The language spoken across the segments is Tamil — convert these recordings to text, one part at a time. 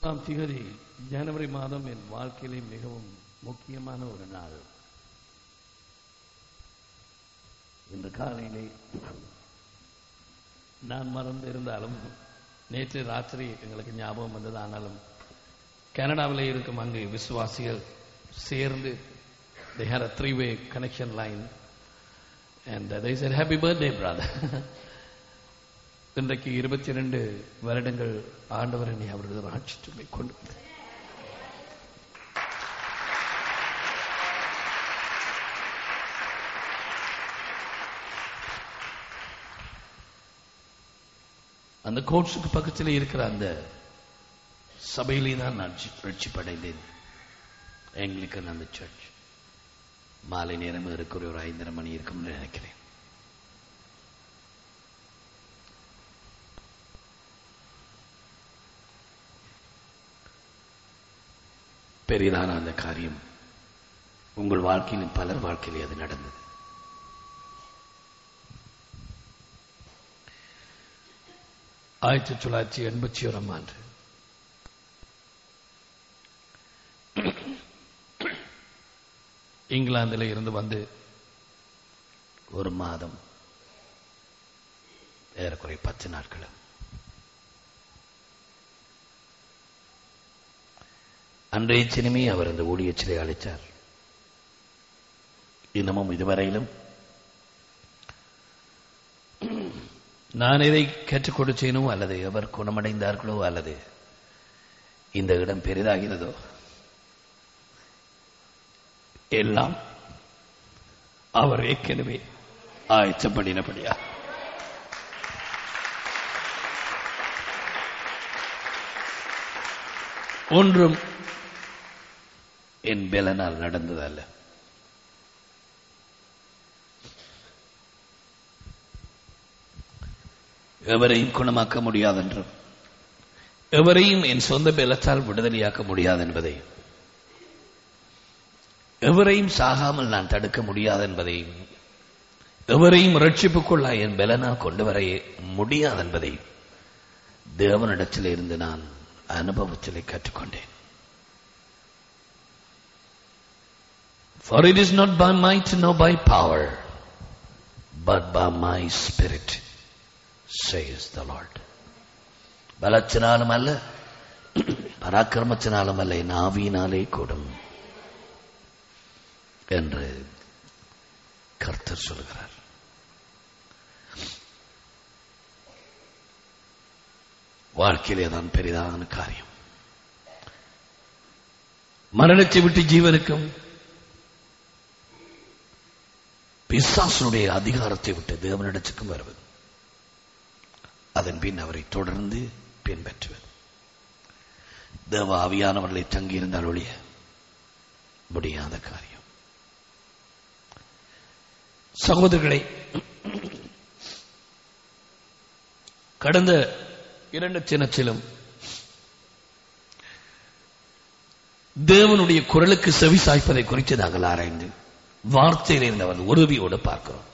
ஆம் திகதி ஜனவரி மாதம் என் வாழ்க்கையிலே மிகவும் முக்கியமான ஒரு நாள் இன்று காலையிலே நான் மறந்து இருந்தாலும் நேற்று ராத்திரி எங்களுக்கு ஞாபகம் வந்தது ஆனாலும் கனடாவில் இருக்கும் அங்கு விசுவாசிகள் சேர்ந்து they had a three way connection line and uh, they said happy birthday brother இன்றைக்கு இருபத்தி ரெண்டு வருடங்கள் ஆண்டவர் என்னை அவரது ராட்சியத்துமை கொண்டு வந்தார். அந்த கோட்ஸுக்கு பக்கத்தில் இருக்கிற அந்த சபையிலே தான் நான் ரட்சிப்படைந்தேன் எங்களுக்கு அந்த சர்ச் மாலை நேரம் இருக்கிற ஒரு ஐந்தரை மணி இருக்கும்னு நினைக்கிறேன் பெரிதான அந்த காரியம் உங்கள் வாழ்க்கையிலும் பலர் வாழ்க்கையிலே அது நடந்தது ஆயிரத்தி தொள்ளாயிரத்தி எண்பத்தி ஓராம் ஆண்டு இங்கிலாந்தில் இருந்து வந்து ஒரு மாதம் ஏறக்குறை பத்து நாட்கள் அன்றைய சினிமே அவர் அந்த ஊழியச்சிலை அழைத்தார் இன்னமும் இதுவரையிலும் நான் இதை கற்றுக் கொடுத்தேனோ அல்லது எவர் குணமடைந்தார்களோ அல்லது இந்த இடம் பெரிதாகிறதோ எல்லாம் அவர் ஏற்கனவே ஆயத்தப்படினபடியா ஒன்றும் என் பெலனால் நடந்ததல்ல எவரையும் குணமாக்க முடியாதென்றும் எவரையும் என் சொந்த பலத்தால் விடுதலையாக்க முடியாது என்பதையும் எவரையும் சாகாமல் நான் தடுக்க முடியாது என்பதையும் எவரையும் ரட்சிப்புக்குள்ளா என் பலனால் கொண்டு வர முடியாது என்பதையும் தேவனிடத்தில் இருந்து நான் அனுபவத்திலே கற்றுக்கொண்டேன் For it is not by might nor by power, but by my spirit, says the Lord. பலத்தினாலும் அல்ல பராக்கிரமத்தினாலும் அல்ல என் ஆவியினாலே கூடும் என்று கர்த்தர் சொல்கிறார் வாழ்க்கையிலே தான் பெரிதான காரியம் மரணத்தை விட்டு ஜீவனுக்கும் பிசாசனுடைய அதிகாரத்தை விட்டு தேவனிடத்துக்கும் வருவது அதன் பின் அவரை தொடர்ந்து பின்பற்றுவது தேவ ஆவியானவர்களை தங்கியிருந்தால் ஒழிய முடியாத காரியம் சகோதரர்களை கடந்த இரண்டு தினத்திலும் தேவனுடைய குரலுக்கு செவி சாய்ப்பதை குறித்து நாங்கள் ஆராய்ந்து வார்த்தையில் இருந்தவர் உறுதியோடு பார்க்கிறோம்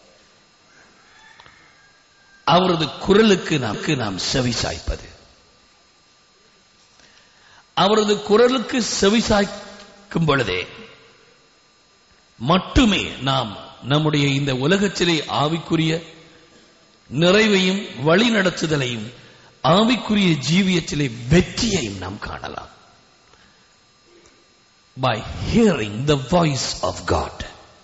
அவரது குரலுக்கு நமக்கு நாம் செவி சாய்ப்பது அவரது குரலுக்கு செவி சாய்க்கும் பொழுதே மட்டுமே நாம் நம்முடைய இந்த உலகத்திலே ஆவிக்குரிய நிறைவையும் வழி நடத்துதலையும் ஆவிக்குரிய ஜீவியத்திலே வெற்றியையும் நாம் காணலாம் by hearing the voice of God.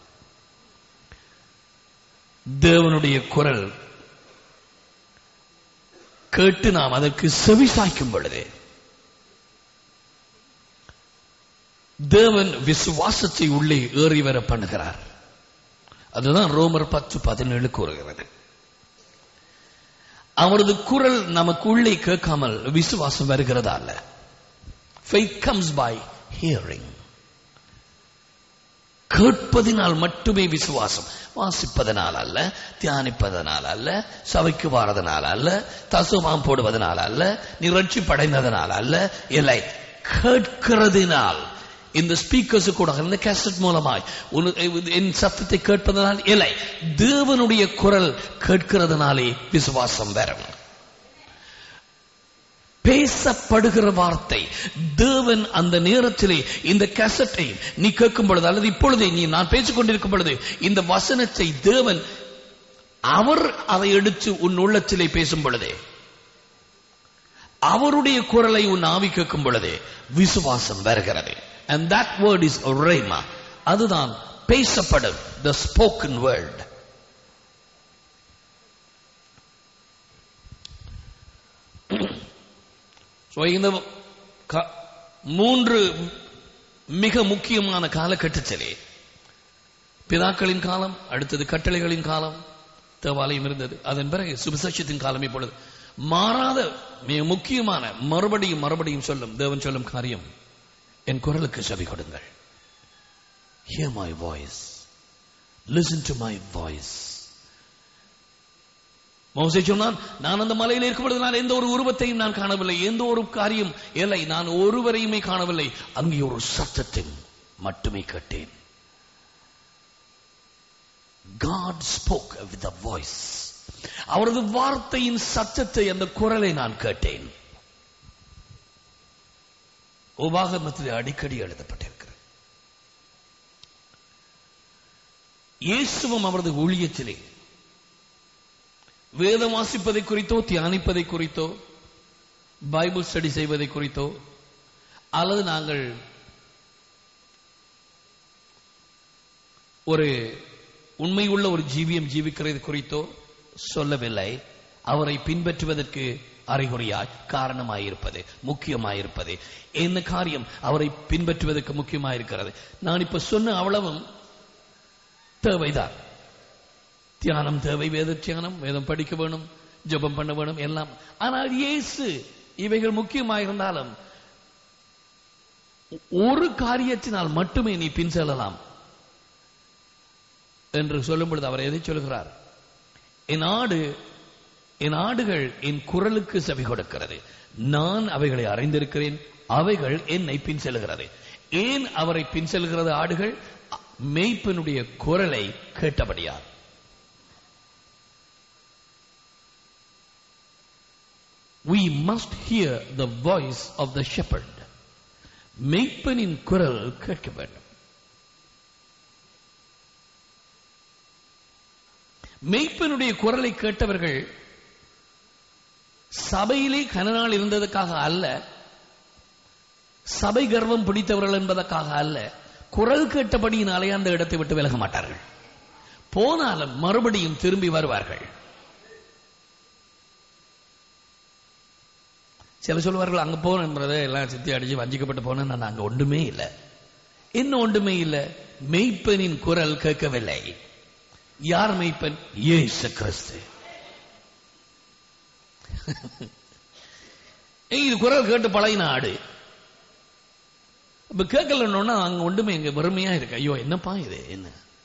தேவனுடைய குரல் கேட்டு நாம் அதற்கு செவி சாய்க்கும் பொழுதே தேவன் விசுவாசத்தை உள்ளே ஏறி வர பண்ணுகிறார் அதுதான் ரோமர் பத்து பதினேழு கூறுகிறது அவரது குரல் நமக்கு உள்ளே கேட்காமல் விசுவாசம் வருகிறதா அல்ல faith comes by hearing கேட்பதினால் மட்டுமே விசுவாசம் வாசிப்பதனால் அல்ல தியானிப்பதனால் அல்ல சபைக்கு வாரதனால் அல்ல தசுமாம் போடுவதனால் அல்ல நிகழ்ச்சி படைந்ததனால் அல்ல இல்லை கேட்கிறதினால் இந்த ஸ்பீக்கர்ஸ் கூட இந்த கேசட் மூலமாய் என் சத்தத்தை கேட்பதனால் இல்லை தேவனுடைய குரல் கேட்கிறதுனாலே விசுவாசம் வரும் பேசப்படுகிற வார்த்தை தேவன் அந்த நேரத்திலே இந்த கசட்டை நீ கேட்கும் பொழுது அல்லது இப்பொழுதே நீ நான் பேசிக் கொண்டிருக்கும் பொழுது இந்த வசனத்தை தேவன் அவர் அதை எடுத்து உன் உள்ளத்திலே பேசும் பொழுதே அவருடைய குரலை உன் ஆவி கேட்கும் பொழுதே விசுவாசம் வருகிறது and that word is rhema அதுதான் பேசப்படும் the spoken word So, இந்த க- மூன்று மிக முக்கியமான காலகட்டத்திலே பிதாக்களின் காலம் அடுத்தது கட்டளைகளின் காலம் தேவாலயம் இருந்தது அதன் பிறகு சுவிசேஷத்தின் காலம் இப்பொழுது மாறாத மிக முக்கியமான மறுபடியும் மறுபடியும் சொல்லும் தேவன் சொல்லும் காரியம் என் குரலுக்கு செவி கொடுங்கள் hear my voice listen to my voice மோசே சொன்னான் நான் அந்த மலையில் இருக்கும் பொழுது நான் எந்த ஒரு உருவத்தையும் நான் காணவில்லை எந்த ஒரு காரியம் இல்லை நான் ஒருவரையுமே காணவில்லை அங்கே ஒரு சத்தத்தை மட்டுமே கேட்டேன் God spoke with a voice அவரது வார்த்தையின் சத்தத்தை அந்த குரலை நான் கேட்டேன் உபாகமத்தில் அடிக்கடி எழுதப்பட்டிருக்கிறது இயேசுவும் அவரது ஊழியத்திலே வேதம் வாசிப்பதை குறித்தோ தியானிப்பதை குறித்தோ பைபிள் ஸ்டடி செய்வதை குறித்தோ அல்லது நாங்கள் ஒரு உண்மை உள்ள ஒரு ஜீவியம் ஜீவிக்கிறது குறித்தோ சொல்லவில்லை அவரை பின்பற்றுவதற்கு அறிகுறியாய் காரணமாயிருப்பது முக்கியமாயிருப்பது என்ன காரியம் அவரை பின்பற்றுவதற்கு முக்கியமாயிருக்கிறது நான் இப்ப சொன்ன அவ்வளவும் தேவைதான் தியானம் தேவை வேத தியானம் வேதம் படிக்க வேணும் ஜெபம் பண்ண வேணும் எல்லாம் ஆனால் இயேசு இவைகள் முக்கியமாக இருந்தாலும் ஒரு காரியத்தினால் மட்டுமே நீ பின் செல்லலாம் என்று சொல்லும் பொழுது அவர் எதை சொல்கிறார் என் ஆடு என் ஆடுகள் என் குரலுக்கு செவி கொடுக்கிறது நான் அவைகளை அறிந்திருக்கிறேன் அவைகள் என்னை பின் செல்கிறது ஏன் அவரை பின் செல்கிறது ஆடுகள் மேய்ப்பனுடைய குரலை கேட்டபடியார் we must hear the voice of the shepherd மெய்ப்பனின் குரல் கேட்க வேண்டும் மெய்ப்பனுடைய குரலை கேட்டவர்கள் சபையிலே கனநாள் இருந்ததற்காக அல்ல சபை கர்வம் பிடித்தவர்கள் என்பதற்காக அல்ல குரல் கேட்டபடியினாலே அந்த இடத்தை விட்டு விலக மாட்டார்கள் போனாலும் மறுபடியும் திரும்பி வருவார்கள் சில சொல்வார்கள் அங்க போனது எல்லாம் சித்தி அடிச்சு வஞ்சிக்கப்பட்டு போனேன் நான் அங்க ஒன்றுமே இல்லை என்ன ஒன்றுமே இல்லை மெய்ப்பனின் குரல் கேட்கவில்லை யார் மெய்ப்பன் இயேசு கிறிஸ்து ஏய், இது குரல் கேட்டு பழகின ஆடு இப்ப கேட்கலன்னா அங்க ஒன்றுமே இங்க வெறுமையா இருக்கு ஐயோ என்னப்பா இது என்ன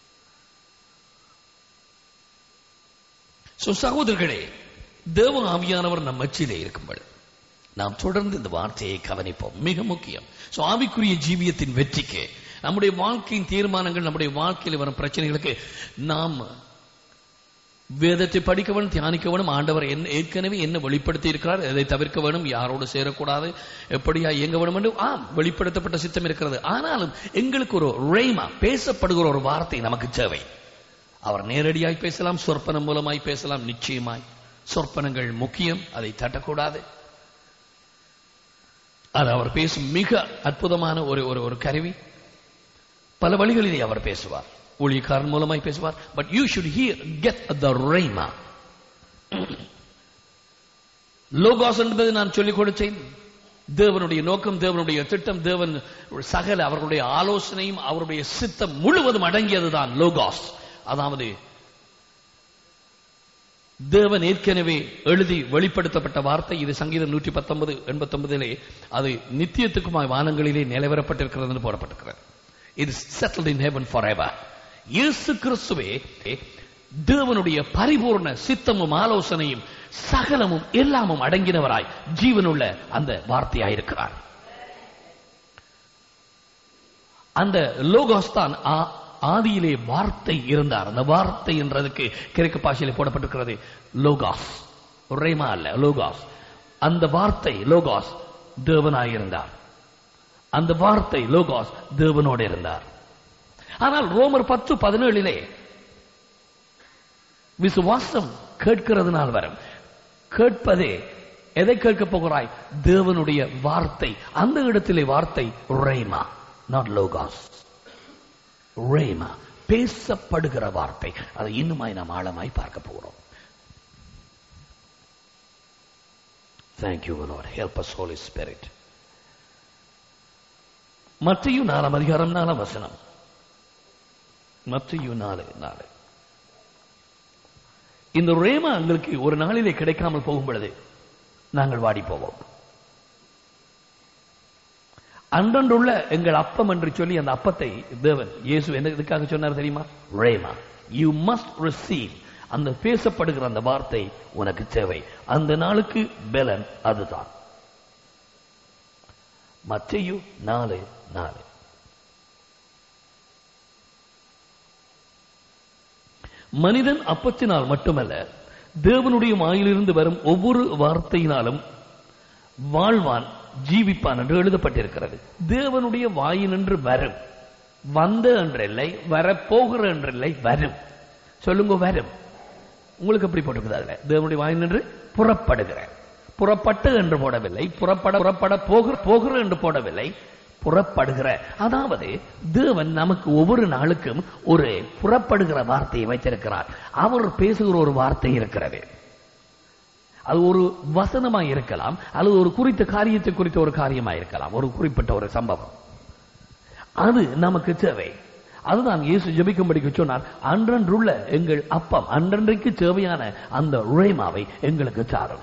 So, சகோதரர்களே தேவ ஆவியானவர் நம் மச்சிலே இருக்கும்போது நாம் தொடர்ந்து இந்த வார்த்தையை கவனிப்போம் மிக முக்கியம் சோ ஆவிக்குரிய ஜீவியத்தின் வெற்றிக்கு நம்முடைய வாழ்க்கையின் தீர்மானங்கள் நம்முடைய வாழ்க்கையில் வரும் பிரச்சனைகளுக்கு நாம் வேதத்தை படிக்க வேணும் தியானிக்க வேணும் ஆண்டவர் என்ன ஏற்கனவே என்ன வெளிப்படுத்தி இருக்கிறார் எதை தவிர்க்க வேணும் யாரோடு சேரக்கூடாது எப்படியா இயங்க வேணும் என்று ஆம் வெளிப்படுத்தப்பட்ட சித்தம் இருக்கிறது ஆனாலும் எங்களுக்கு ஒரு ரேமா பேசப்படுகிற ஒரு வார்த்தை நமக்கு தேவை அவர் நேரடியாய் பேசலாம் சொற்பனம் மூலமாய் பேசலாம் நிச்சயமாய் சொற்பனங்கள் முக்கியம் அதை தட்டக்கூடாது அது அவர் பேசும் மிக அற்புதமான ஒரு ஒரு ஒரு கருவி பல வழிகளிலே அவர் பேசுவார் ஊழியக்காரன் மூலமாய் பேசுவார் but you should hear get the rhema logos என்பது நான் சொல்லிக் கொடுத்தேன் தேவனுடைய நோக்கம் தேவனுடைய திட்டம் தேவன் சகல அவர்களுடைய ஆலோசனையும் அவருடைய சித்தம் முழுவதும் அடங்கியதுதான் லோகாஸ் அதாவது தேவன் ஏற்கனவே எழுதி வெளிப்படுத்தப்பட்ட வார்த்தை இது சங்கீதம் நூற்றி பத்தொன்பது எண்பத்தொன்பதிலே அது நித்தியத்துக்குமாய் வானங்களிலே நிலவரப்பட்டிருக்கிறது என்று போடப்பட்டிருக்கிறது இது settled in heaven for ever இயேசு கிறிஸ்துவே தேவனுடைய பரிபூர்ண சித்தமும் ஆலோசனையும் சகலமும் எல்லாமும் அடங்கினவராய் ஜீவனுள்ள அந்த வார்த்தையாயிருக்கிறார் அந்த லோகோஸ் தான் ஆ- ஆதியிலே வார்த்தை இருந்தார் அந்த வார்த்தை என்றதுக்கு கிழக்கு பாஷையிலே போடப்பட்டிருக்கிறது லோகாஸ் ரேமா அல்ல லோகாஸ் அந்த வார்த்தை லோகாஸ் தேவனாயிருந்தார் அந்த வார்த்தை லோகாஸ் தேவனோடு இருந்தார் ஆனால் ரோமர் பத்து பதினேழிலே விசுவாசம் கேட்கிறதுனால் வரும் கேட்பதே எதை கேட்கப் போகிறாய் தேவனுடைய வார்த்தை அந்த இடத்திலே வார்த்தை ரேமா நாட் லோகாஸ் ரேமா பேசப்படுகிற வார்த்தை அதை இன்னுமாய் நாம் ஆழமாய் பார்க்க போகிறோம் thank you Lord help us Holy Spirit Matthew நாலாம் அதிகாரம் நாலாம் வசனம் மத்தியு நாலு நாலு இந்த ரேமா எங்களுக்கு ஒரு நாளிலே கிடைக்காமல் போகும் பொழுது நாங்கள் வாடி போவோம் அன்றன்றுள்ள எங்கள் அப்பம் என்று சொல்லி அந்த அப்பத்தை தேவன் இயேசு என்ன இதுக்காக சொன்னார் தெரியுமா ரேமா யூ மஸ்ட் ரிசீவ் அந்த பேசப்படுகிற அந்த வார்த்தை உனக்கு தேவை அந்த நாளுக்கு பலன் அதுதான் மத்தையு நாலு நாலு மனிதன் அப்பத்தினால் மட்டுமல்ல தேவனுடைய வாயிலிருந்து வரும் ஒவ்வொரு வார்த்தையினாலும் வாழ்வான் ஜீவிப்பான் என்று எழுதப்பட்டிருக்கிறது தேவனுடைய வாயினின்று வரும் வந்த என்றில்லை வரப்போகிற என்றில்லை வரும் சொல்லுங்க வரும் உங்களுக்கு எப்படி போட்டிருக்குது அதுல தேவனுடைய வாயினின்று புறப்படுகிற புறப்பட்டு என்று போடவில்லை புறப்பட புறப்பட போகிற போகிற என்று போடவில்லை புறப்படுகிற அதாவது தேவன் நமக்கு ஒவ்வொரு நாளுக்கும் ஒரு புறப்படுகிற வார்த்தையை வைத்திருக்கிறார் அவர் பேசுகிற ஒரு வார்த்தை இருக்கிறது அது ஒரு வசனமா இருக்கலாம் அல்லது ஒரு குறித்த காரியத்தை குறித்த ஒரு காரியமா இருக்கலாம் ஒரு குறிப்பிட்ட ஒரு சம்பவம் அது நமக்கு தேவை அதுதான் இயேசு ஜெபிக்கும்படிக்கு சொன்னார் அன்றன்றுள்ள எங்கள் அப்பம் அன்றன்றைக்கு தேவையான அந்த உழைமாவை எங்களுக்கு சாரும்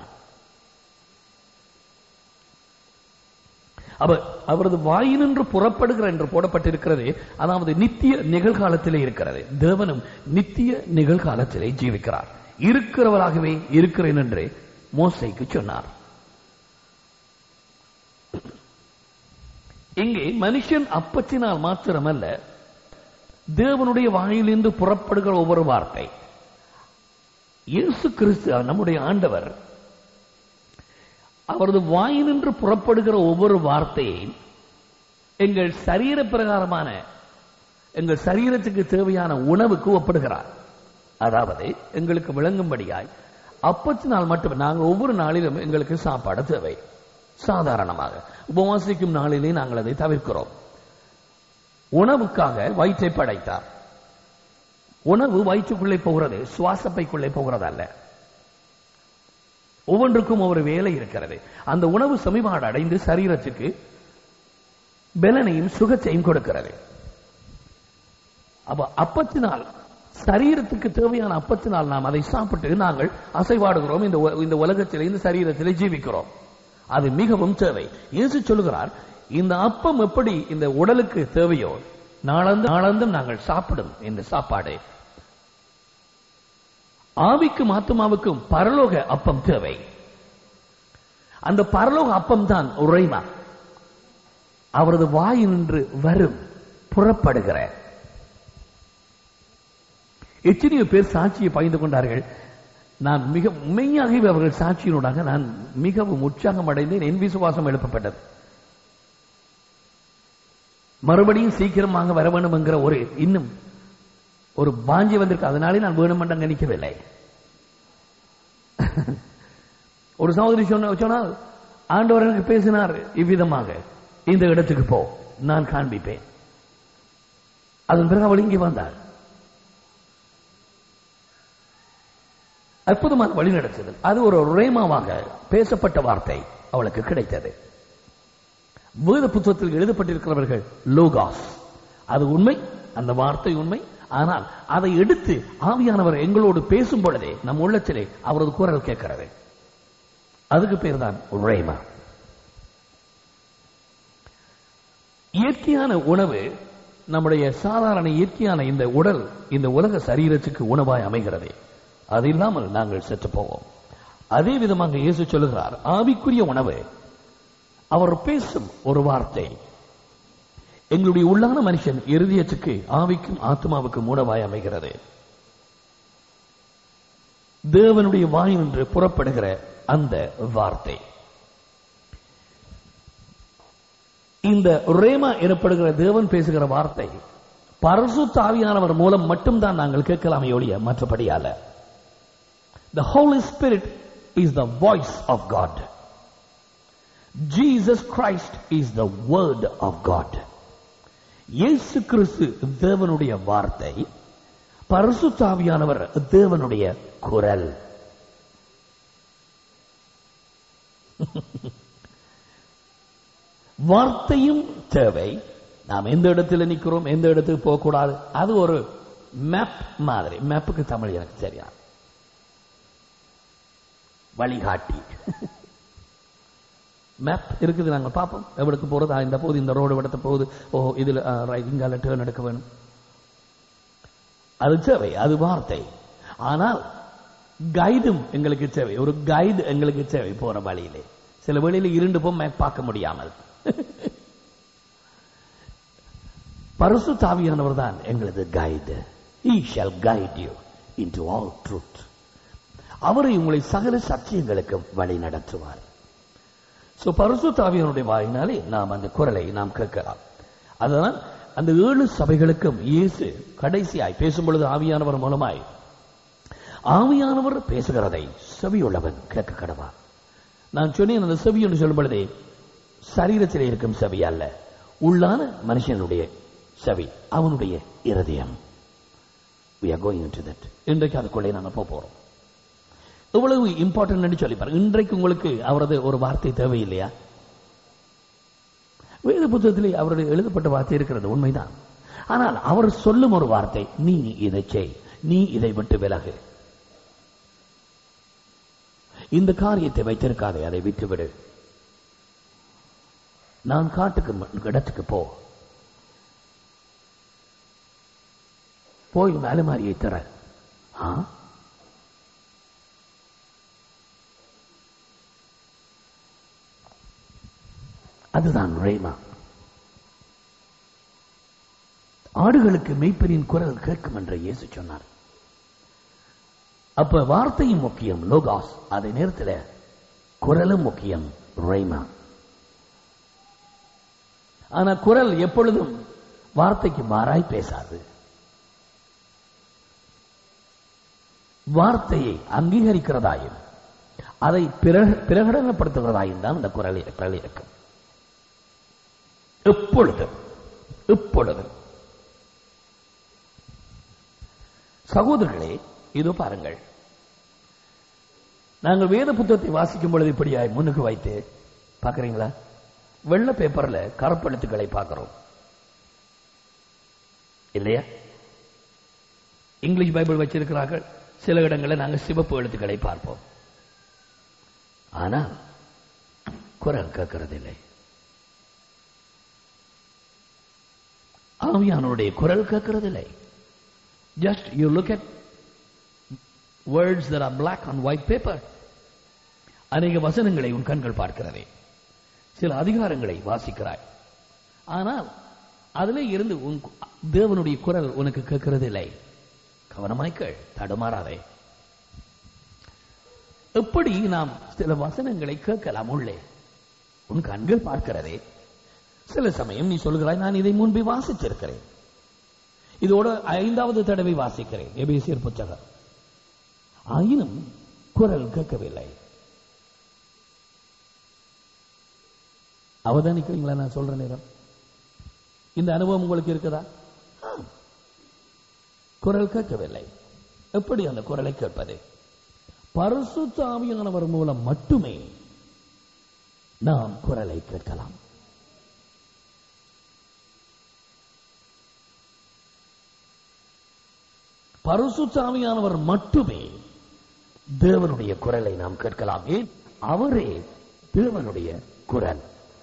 அவர் அவரது வாயினின்று புறப்படுகிற என்று போடப்பட்டிருக்கிறது அதாவது நித்திய நிகழ்காலத்திலே இருக்கிறது தேவனும் நித்திய நிகழ்காலத்திலே ஜீவிக்கிறார் இருக்கிறவராகவே இருக்கிறேன் என்று மோசைக்கு சொன்னார் இங்கே மனுஷன் அப்பத்தினால் மாத்திரமல்ல தேவனுடைய வாயிலிருந்து புறப்படுகிற ஒவ்வொரு வார்த்தை இயேசு கிறிஸ்து நம்முடைய ஆண்டவர் அவரது வாயினின்று புறப்படுகிற ஒவ்வொரு வார்த்தையையும் எங்கள் சரீர பிரகாரமான எங்கள் சரீரத்துக்கு தேவையான உணவுக்கு ஒப்பிடுகிறார் அதாவது எங்களுக்கு விளங்கும்படியாய் அப்பத்தினால் மட்டும் நாங்கள் ஒவ்வொரு நாளிலும் எங்களுக்கு சாப்பாடு தேவை சாதாரணமாக உபவாசிக்கும் நாளிலே நாங்கள் அதை தவிர்க்கிறோம் உணவுக்காக வயிற்றை படைத்தார் உணவு வயிற்றுக்குள்ளே போகிறது சுவாசப்பைக்குள்ளே போகிறது அல்ல ஒவ்வொன்றுக்கும் ஒரு வேலை இருக்கிறது அந்த உணவு சமிபாடு அடைந்து சரீரத்துக்கு பலனையும் சுகத்தையும் கொடுக்கிறது அப்ப அப்பத்தினால் சரீரத்துக்கு தேவையான அப்பத்தினால் நாம் அதை சாப்பிட்டு நாங்கள் அசைவாடுகிறோம் இந்த உ- இந்த உலகத்திலே இந்த சரீரத்திலே ஜீவிக்கிறோம் அது மிகவும் தேவை இயேசு சொல்லுகிறார் இந்த அப்பம் எப்படி இந்த உடலுக்கு தேவையோ நாளந்து நாளந்தும் நாங்கள் சாப்பிடும் இந்த சாப்பாடு ஆவிக்கும் ஆத்மாவுக்கும் பரலோக அப்பம் தேவை அந்த பரலோக அப்பம் தான் உரைமா அவரது வாயினின்று வரும் புறப்படுகிற எத்தனையோ பேர் சாட்சியை பகிர்ந்து கொண்டார்கள் நான் மிக உண்மையாகவே அவர்கள் சாட்சியினூடாக நான் மிகவும் உற்சாகம் அடைந்தேன் என் விசுவாசம் எழுப்பப்பட்டது மறுபடியும் சீக்கிரமாக வர வேண்டும் என்கிற ஒரு இன்னும் ஒரு வாஞ்சி வந்திருக்கு அதனாலே நான் வேணும் என்று நினைக்கவில்லை ஒரு சகோதரி சொன்ன சொன்னால் ஆண்டவர் எனக்கு பேசினார் இவ்விதமாக இந்த இடத்துக்கு போ நான் காண்பிப்பேன் அதன் பிறகு அவள் இங்கே வந்தாள் அற்புதமான வழிநடத்துதல் அது ஒரு ரேமாவாக பேசப்பட்ட வார்த்தை அவளுக்கு கிடைத்தது வேத புத்தகத்தில் எழுதப்பட்டிருக்கிறவர்கள் லோகாஸ் அது உண்மை அந்த வார்த்தை உண்மை ஆனால் அதை எடுத்து ஆவியானவர் எங்களோடு பேசும் பொழுதே நம் உள்ளத்திலே அவரது குரல் கேட்கிறது அதுக்கு பேர் தான் ரேமா இயற்கையான உணவு நம்முடைய சாதாரண இயற்கையான இந்த உடல் இந்த உலக சரீரத்துக்கு உணவாய் அமைகிறது அது இல்லாமல் நாங்கள் செத்து போவோம் அதே விதமாக இயேசு சொல்லுகிறார் ஆவிக்குரிய உணவு அவர் பேசும் ஒரு வார்த்தை எங்களுடைய உள்ளான மனுஷன் இருதயத்துக்கு ஆவிக்கும் ஆத்மாவுக்கும் உணவாய் அமைகிறது தேவனுடைய வாயினின்று புறப்படுகிற அந்த வார்த்தை இந்த ரேமா எனப்படுகிற தேவன் பேசுகிற வார்த்தை பரிசுத்த ஆவியானவர் மூலம் மட்டும்தான் நாங்கள் கேட்கலாமே ஒழிய மற்றபடி அல்ல The Holy Spirit is the voice of God. Jesus Christ is the word of God. இயேசு கிறிஸ்து தேவனுடைய வார்த்தை பரிசுத்தாவியானவர் தேவனுடைய குரல் வார்த்தையும் தேவை நாம் எந்த இடத்துல நிக்கிறோம் எந்த இடத்துக்கு போக கூடாது அது ஒரு மேப் மாதிரி மேப்புக்கு தமிழ் எனக்கு சரியா வழிகாட்டி மேப் இருக்குது நாங்க பார்ப்போம் எவ்வளவுக்கு போறது ஆ, இந்த போகுது இந்த ரோடு இடத்த போகுது ஓ இதுல ஆ, right, இங்கால டேர்ன் எடுக்க வேணும் அது தேவை அது வார்த்தை ஆனால் கைடும் எங்களுக்கு தேவை ஒரு கைடு எங்களுக்கு தேவை போற வழியிலே சில வழியில இருண்டு போ மேப் பார்க்க முடியாமல் பரிசு தாவியானவர் தான் எங்களது guide he shall guide you into all truth அவரை உங்களை சகல சத்தியங்களுக்கு வழி நடத்துவார் சோ பரிசு தாவியனுடைய வாயினாலே நாம் அந்த குரலை நாம் கேட்கலாம் அதனால் அந்த ஏழு சபைகளுக்கும் இயேசு கடைசியாய் பேசும் பொழுது ஆவியானவர் மூலமாய் ஆவியானவர் பேசுகிறதை செவியுள்ளவன் கேட்க கடவான் நான் சொன்னேன் அந்த செவி என்று சொல்லும் பொழுதே சரீரத்திலே இருக்கும் செவி அல்ல உள்ளான மனுஷனுடைய செவி அவனுடைய இருதயம் we are going into that இன்றைக்கு அதுக்குள்ளே நாங்க போக போறோம் எவ்வளவு இம்பார்ட்டன்ட் சொல்லி பாருங்க இன்றைக்கு உங்களுக்கு அவரது ஒரு வார்த்தை தேவையில்லையா வேத புத்தகத்திலே அவருடைய எழுதப்பட்ட வார்த்தை இருக்கிறது உண்மைதான் ஆனால் அவர் சொல்லும் ஒரு வார்த்தை நீ இதை செய் நீ இதை விட்டு விலகு இந்த காரியத்தை வைத்திருக்காதே அதை விட்டுவிடு நான் காட்டுக்கு ம- இடத்துக்கு போ போய் உன் அலுமாரியை தர ஆ? அதுதான் ரேமா ஆடுகளுக்கு மெய்ப்பெரின் குரல் கேட்கும் என்று இயேசு சொன்னார் அப்ப வார்த்தையும் முக்கியம் லோகாஸ் அதே நேரத்தில் குரலும் முக்கியம் ரேமா ஆனா குரல் எப்பொழுதும் வார்த்தைக்கு மாறாய் பேசாது வார்த்தையை அங்கீகரிக்கிறதாயும் அதை பிர- பிரகடனப்படுத்துகிறதாயும் தான் இந்த குரல் குரல் இருக்கும் எப்பொழுதும் எப்பொழுதும் சகோதரர்களே இதோ பாருங்கள் நாங்கள் வேத புத்தகத்தை வாசிக்கும் பொழுது இப்படியாய் முன்னுக்கு வைத்து பார்க்கறீங்களா வெள்ளை பேப்பர்ல கருப்பெழுத்துக்களை பார்க்கிறோம் இல்லையா இங்கிலீஷ் பைபிள் வச்சிருக்கிறார்கள் சில இடங்களில் நாங்கள் சிவப்பு எழுத்துக்களை பார்ப்போம் ஆனால் குரல் கேட்கறதில்லை ஆவியானவருடைய குரல் கேட்கறதில்லை just you look at words that are black on white paper அநேக வசனங்களை உன் கண்கள் பார்க்கிறதே சில அதிகாரங்களை வாசிக்கிறாய் ஆனால் அதிலே இருந்து உன் கு- தேவனுடைய குரல் உனக்கு கேட்கிறதில்லை கவனமாய் கேள் தடுமாறாதே எப்படி நாம் சில வசனங்களை கேட்கலாம் உள்ளே உன் கண்கள் பார்க்கிறதே சில சமயம் நீ சொல்கிறாய் நான் இதை முன்பே வாசிச்சிருக்கிறேன் இதோட ஐந்தாவது தடவை வாசிக்கிறேன் எபேசியர் புத்தகம் ஆயினும் குரல் கேட்கவில்லை அவதானிக்கிறீங்களா நான் சொல்ற நேரம் இந்த அனுபவம் உங்களுக்கு இருக்குதா ஆம். குரல் கேட்கவில்லை எப்படி அந்த குரலை கேட்பது பரிசுத்த ஆவியானவர் மூலம் மட்டுமே நாம் குரலை கேட்கலாம் பரிசுத்த ஆவியானவர் மட்டுமே தேவனுடைய குரலை நாம் கேட்கலாம் ஏன் அவரே தேவனுடைய குரல்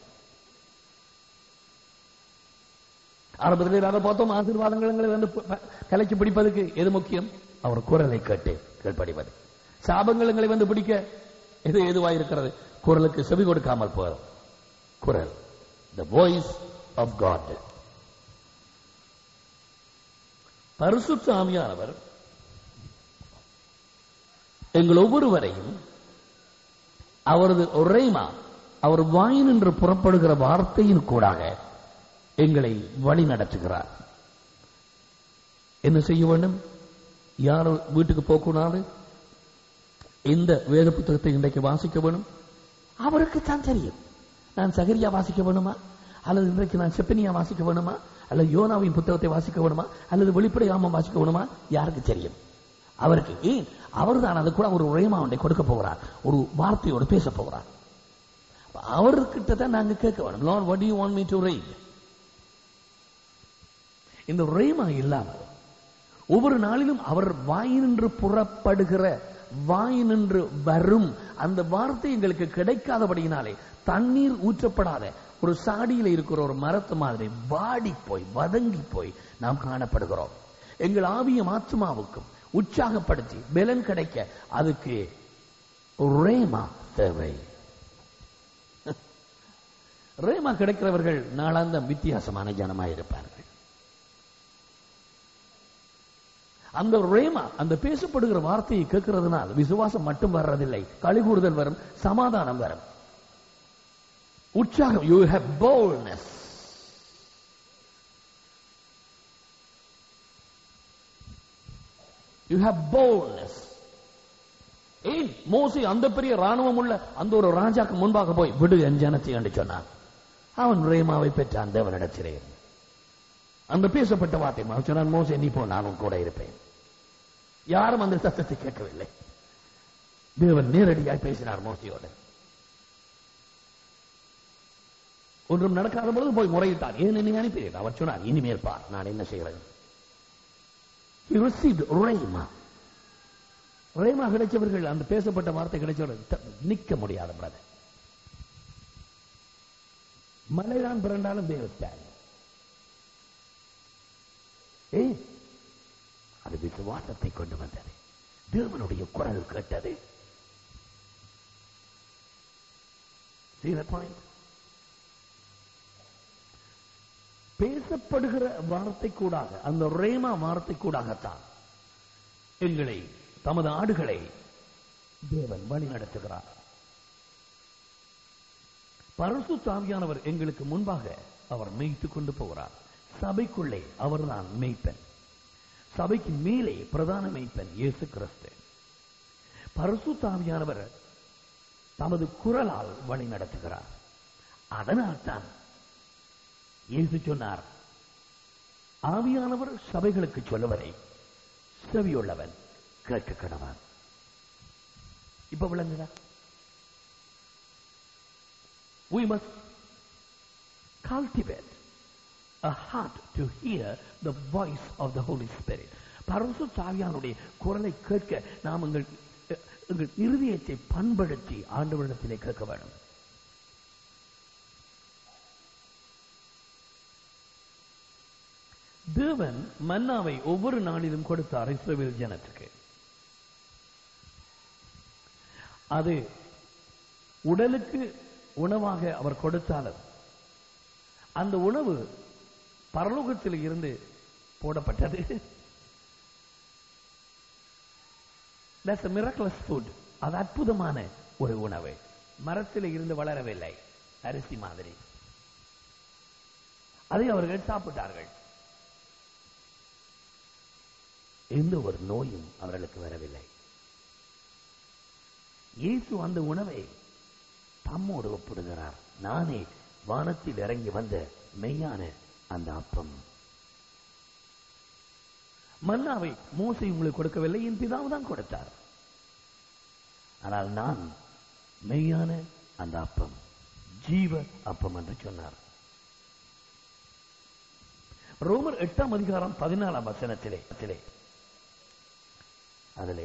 ஆரம்பத்தில் அதை பார்த்தோம் ஆசீர்வாதங்களை வந்து ப- ப- கலைக்கு பிடிப்பதற்கு எது முக்கியம் அவர் குரலை கேட்டு கீழ்ப்படிவது சாபங்களை வந்து பிடிக்க எது எதுவாய் இருக்கிறது குரலுக்கு செவி கொடுக்காமல் போறோம் குரல் த வாய்ஸ் ஆஃப் காட் பரிசுத்த ஆவியானவர் எங்கள் ஒவ்வொருவரையும் அவரது ஒரேமா அவர் வாயினின்று புறப்படுகிற வார்த்தையின் கூடாக எங்களை வழி நடத்துகிறார் என்ன செய்ய வேண்டும் யார் வீட்டுக்கு போகக்கூடாது எந்த வேத புத்தகத்தை இன்றைக்கு வாசிக்க வேணும் அவருக்கு தான் தெரியும் நான் சகரியா வாசிக்க வேணுமா அல்லது இன்றைக்கு நான் செப்பனியா வாசிக்க வேணுமா அல்லது யோனாவின் புத்தகத்தை வாசிக்க வேணுமா அல்லது வெளிப்படையாம வாசிக்க வேணுமா யாருக்கு தெரியும் அவருக்கு ஏன் அவர் தான் அது கூட ஒரு உரையமா ஒன்றை கொடுக்க போகிறார் ஒரு வார்த்தையோடு பேச போகிறார் அவர்கிட்ட தான் நாங்க கேட்க வேணும் Lord what do you want me to read இந்த ரேமா இல்லாமல் ஒவ்வொரு நாளிலும் அவர் வாயினின்று புறப்படுகிற வாயினின்று வரும் அந்த வார்த்தை எங்களுக்கு கிடைக்காதபடியினாலே தண்ணீர் ஊற்றப்படாத ஒரு சாடியில இருக்கிற ஒரு மரத்து மாதிரி வாடி போய் வதங்கி போய் நாம் காணப்படுகிறோம் எங்கள் ஆவியம் ஆத்மாவுக்கும் உற்சாகப்படுத்தி பலன் கிடைக்க அதுக்கு ரேமா தேவை ரேமா கிடைக்கிறவர்கள் நாளாந்தம் வித்தியாசமான ஜனமாயிருப்பார்கள் அந்த ரேமா அந்த பேசப்படுகிற வார்த்தையை கேட்கிறதுனால் விசுவாசம் மட்டும் வர்றதில்லை கழிகூறுதல் வரும் சமாதானம் வரும் உற்சாகம் you have boldness you have boldness ஏன் மோசி அந்த பெரிய ராணுவம் உள்ள அந்த ஒரு ராஜாக்கு முன்பாக போய் விடு என் ஜனத்தை என்று சொன்னான் அவன் ரேமாவை பெற்றான் தேவனிடத்திலே அந்த பேசப்பட்ட வார்த்தை அவன் சொன்னான் மோசே நீ போ நானும் கூட இருப்பேன் யாரும் அந்த சத்தத்தை கேட்கவில்லை தேவன் நேரடியாய் பேசினார் மோசையோடு ஒன்றும் நடக்காத பொழுது போய் முறையிட்டார் ஏன் என்னை அனுப்பினீர் அவர் சொன்னார் இனிமேல் பார் நான் என்ன செய்கிறேன் He received rhema. ரேமா கிடைச்சவர்கள் அந்த பேசப்பட்ட வார்த்தை கிடைச்சவர்கள் த- நிக்க முடியாத பிரதர் மலைதான் பிறண்டாலும் தேவஸ்தானி ஏ அது விசுவாசத்தை கொண்டு வந்தது தேவனுடைய குரல் கேட்டது See the point? பேசப்படுகிற வார்த்தை கூடாக அந்த ரேமா வார்த்தை கூடாகத்தான் எங்களை தமது ஆடுகளை தேவன் வழி நடத்துகிறார் பரசு தாவியானவர் எங்களுக்கு முன்பாக அவர் மேய்த்துக் கொண்டு போகிறார் சபைக்குள்ளே அவர்தான் மேய்ப்பன் சபைக்கு மேலே பிரதான மேய்ப்பன் இயேசு கிறிஸ்து பரசு தாவியானவர் தமது குரலால் வழி நடத்துகிறார் அதனால்தான் இயேசு சொன்னார் ஆவியானவர் சபைகளுக்கு சொல்லுவதை செவியுள்ளவன் கேட்க கடவான் இப்ப விளங்குதா we must cultivate a heart to hear the voice of the Holy Spirit. Parasu சாவியானுடைய குரலை கேட்க நாம் எங்கள் எங்கள் இருதயத்தை பண்படுத்தி ஆண்டவரிடத்திலே கேட்க வேண்டும் தேவன் மன்னாவை ஒவ்வொரு நாளிலும் கொடுத்தார் இஸ்ரவேல் ஜனத்துக்கு அது உடலுக்கு உணவாக அவர் கொடுத்தாலும் அந்த உணவு பரலோகத்தில் இருந்து போடப்பட்டது That's a miraculous food. அது அற்புதமான ஒரு உணவு மரத்தில் இருந்து வளரவில்லை அரிசி மாதிரி அதை அவர்கள் சாப்பிட்டார்கள் எந்த ஒரு நோயும் அவர்களுக்கு வரவில்லை இயேசு அந்த உணவை தம்மோடு ஒப்பிடுகிறார் நானே வானத்தில் இறங்கி வந்த மெய்யான அந்த அப்பம் மன்னாவை மோசை உங்களுக்கு கொடுக்கவில்லை என் பிதாவு தான் கொடுத்தார் ஆனால் நான் மெய்யான அந்த அப்பம் ஜீவ அப்பம் என்று சொன்னார் ரோமர் எட்டாம் அதிகாரம் பதினாலாம் வசனத்திலே அதிலே அதிலே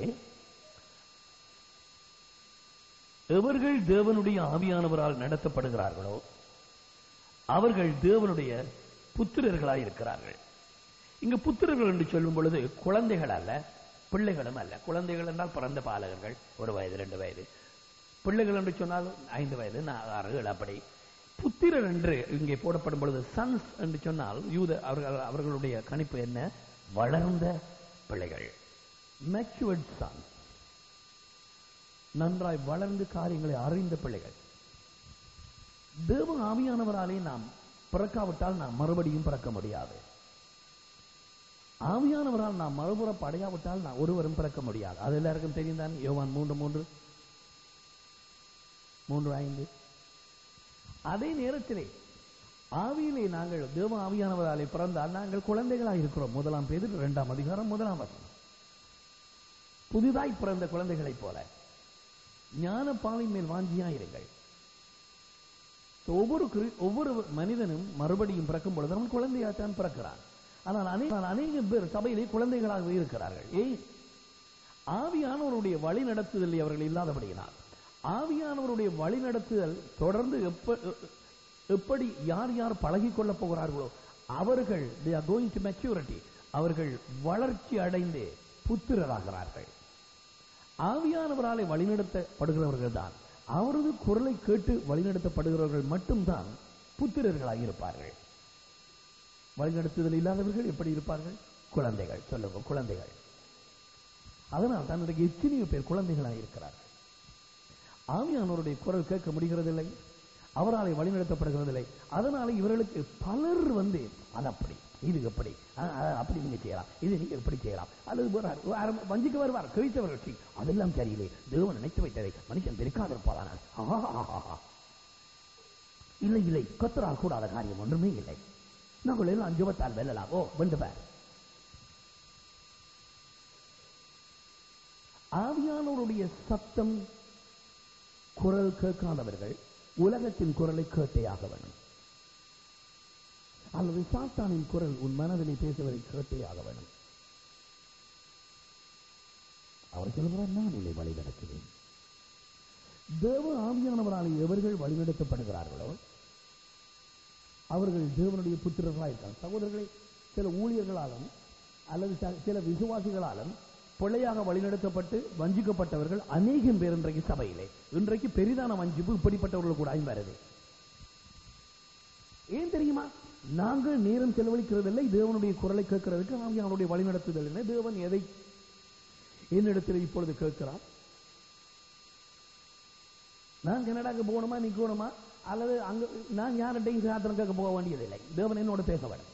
எவர்கள் தேவனுடைய ஆவியானவரால் நடத்தப்படுகிறார்களோ அவர்கள் தேவனுடைய புத்திரர்களாய் இருக்கிறார்கள் இங்கு புத்திரர்கள் என்று சொல்லும் பொழுது குழந்தைகள் அல்ல பிள்ளைகளும் அல்ல குழந்தைகள் என்றால் பிறந்த பாலகர்கள் ஒரு வயது ரெண்டு வயது பிள்ளைகள் என்று சொன்னால் ஐந்து வயது நா- ஆறு ஏழு அப்படி புத்திரர் என்று இங்கே போடப்படும் பொழுது சன்ஸ் என்று சொன்னால் யூத அவர்கள் அவர்களுடைய கணிப்பு என்ன வளர்ந்த பிள்ளைகள் மெச்சுவர்ட் சன்ஸ் நன்றாய் வளர்ந்து காரியங்களை அறிந்த பிள்ளைகள் தேவ ஆவியானவராலே நாம் பிறக்காவிட்டால் நாம் மறுபடியும் பிறக்க முடியாது ஆவியானவரால் நாம் மறுபுறம் அடையாவிட்டால் நான் ஒருவரும் பிறக்க முடியாது அது எல்லாருக்கும் தெரியும் தான் யோவான் மூன்று மூன்று மூன்று ஐந்து அதே நேரத்திலே ஆவியிலே நாங்கள் தேவ ஆவியானவராலே பிறந்தால் நாங்கள் குழந்தைகளாக இருக்கிறோம் முதலாம் பேர் இரண்டாம் அதிகாரம் முதலாம் வசனம் புதிதாய் பிறந்த குழந்தைகளைப் போல ஞான பாலின் மேல் வாஞ்சியாயிருங்கள் ஒவ்வொரு கிரி- ஒவ்வொரு மனிதனும் மறுபடியும் பிறக்கும் பொழுது அவன் குழந்தையாத்தான் பிறக்கிறான் ஆனால் அநே- ஆனால் அநேக பேர் சபையிலே குழந்தைகளாகவே இருக்கிறார்கள் ஏய் ஆவியானவருடைய வழி நடத்துதல் அவர்கள் இல்லாதபடியினால் ஆவியானவருடைய வழி நடத்துதல் தொடர்ந்து எப்ப- எப்படி யார் யார் பழகிக் கொள்ளப் போகிறார்களோ அவர்கள் they are going to maturity அவர்கள் வளர்ச்சி அடைந்து புத்திரராகிறார்கள் ஆவியானவராலே வழிநடத்தப்படுகிறவர்கள் தான் அவரது குரலை கேட்டு வழிநடத்தப்படுகிறவர்கள் மட்டும்தான் புத்திரர்களாக இருப்பார்கள் வழிநடத்துதல் இல்லாதவர்கள் எப்படி இருப்பார்கள் குழந்தைகள் சொல்லுங்க குழந்தைகள் அதனால் தான் இன்றைக்கு எத்தனையோ பேர் குழந்தைகளாக இருக்கிறார்கள் ஆவியானவருடைய குரல் கேட்க முடிகிறதில்லை அவராலே வழிநடத்தப்படுகிறதில்லை அதனால இவர்களுக்கு பலர் வந்து அது அப்படி இது எப்படி ஆ, ஆ, அப்படி நீங்க செய்யலாம் இது நீங்க எப்படி செய்யலாம் அல்லது வேற- வேற வஞ்சிக்கு வருவார் கழித்தவர்கள் "சீ, அதெல்லாம் சரியில்லை தேவன் நினைத்து வைத்ததை மனுஷன் பெருக்காதிருப்பானால் ஆஹா இல்லை இல்லை கத்தரால் கூடாத காரியம் ஒன்றுமே இல்லை நாங்கள் எல்லாம் ஜுபத்தால் வெல்லலாம் ஓ வென்று பார் ஆவியானவருடைய சத்தம் குரல் கேட்காதவர்கள் உலகத்தின் குரலை கேட்டேயாக வேண்டும் அல்லது சாத்தானின் குரல் உன் மனதினை பேசுவதை கேட்டேயாக வேண்டும் அவர் சொல்கிறார் நான் உன்னை வழி நடத்துவேன் தேவ ஆவியானவரால் எவர்கள் வழிநடத்தப்படுகிறார்களோ அவர்கள் தேவனுடைய புத்திரர்களாக இருக்காங்க சகோதரர்களை சில ஊழியர்களாலும் அல்லது ச- சில விசுவாசிகளாலும் பிள்ளையாக வழிநடத்தப்பட்டு வஞ்சிக்கப்பட்டவர்கள் அநேகம் பேர் இன்றைக்கு சபையிலே இன்றைக்கு பெரிதான வஞ்சிப்பு இப்படிப்பட்டவர்கள் கூட வருது ஏன் தெரியுமா நாங்கள் நேரம் செலவழிக்கிறதில்லை தேவனுடைய குரலை கேட்கிறதுக்கு நாம் அவனுடைய வழிநடத்துதல் இல்லை தேவன் எதை என்னிடத்தில் இப்பொழுது கேட்கிறார் நான் கனடாக்கு போகணுமா நிக்கணுமா அல்லது அங்க நான் யார்கிட்டையும் சாத்திரம் கேட்க போக வேண்டியதில்லை தேவன் என்னோட பேச வேண்டும்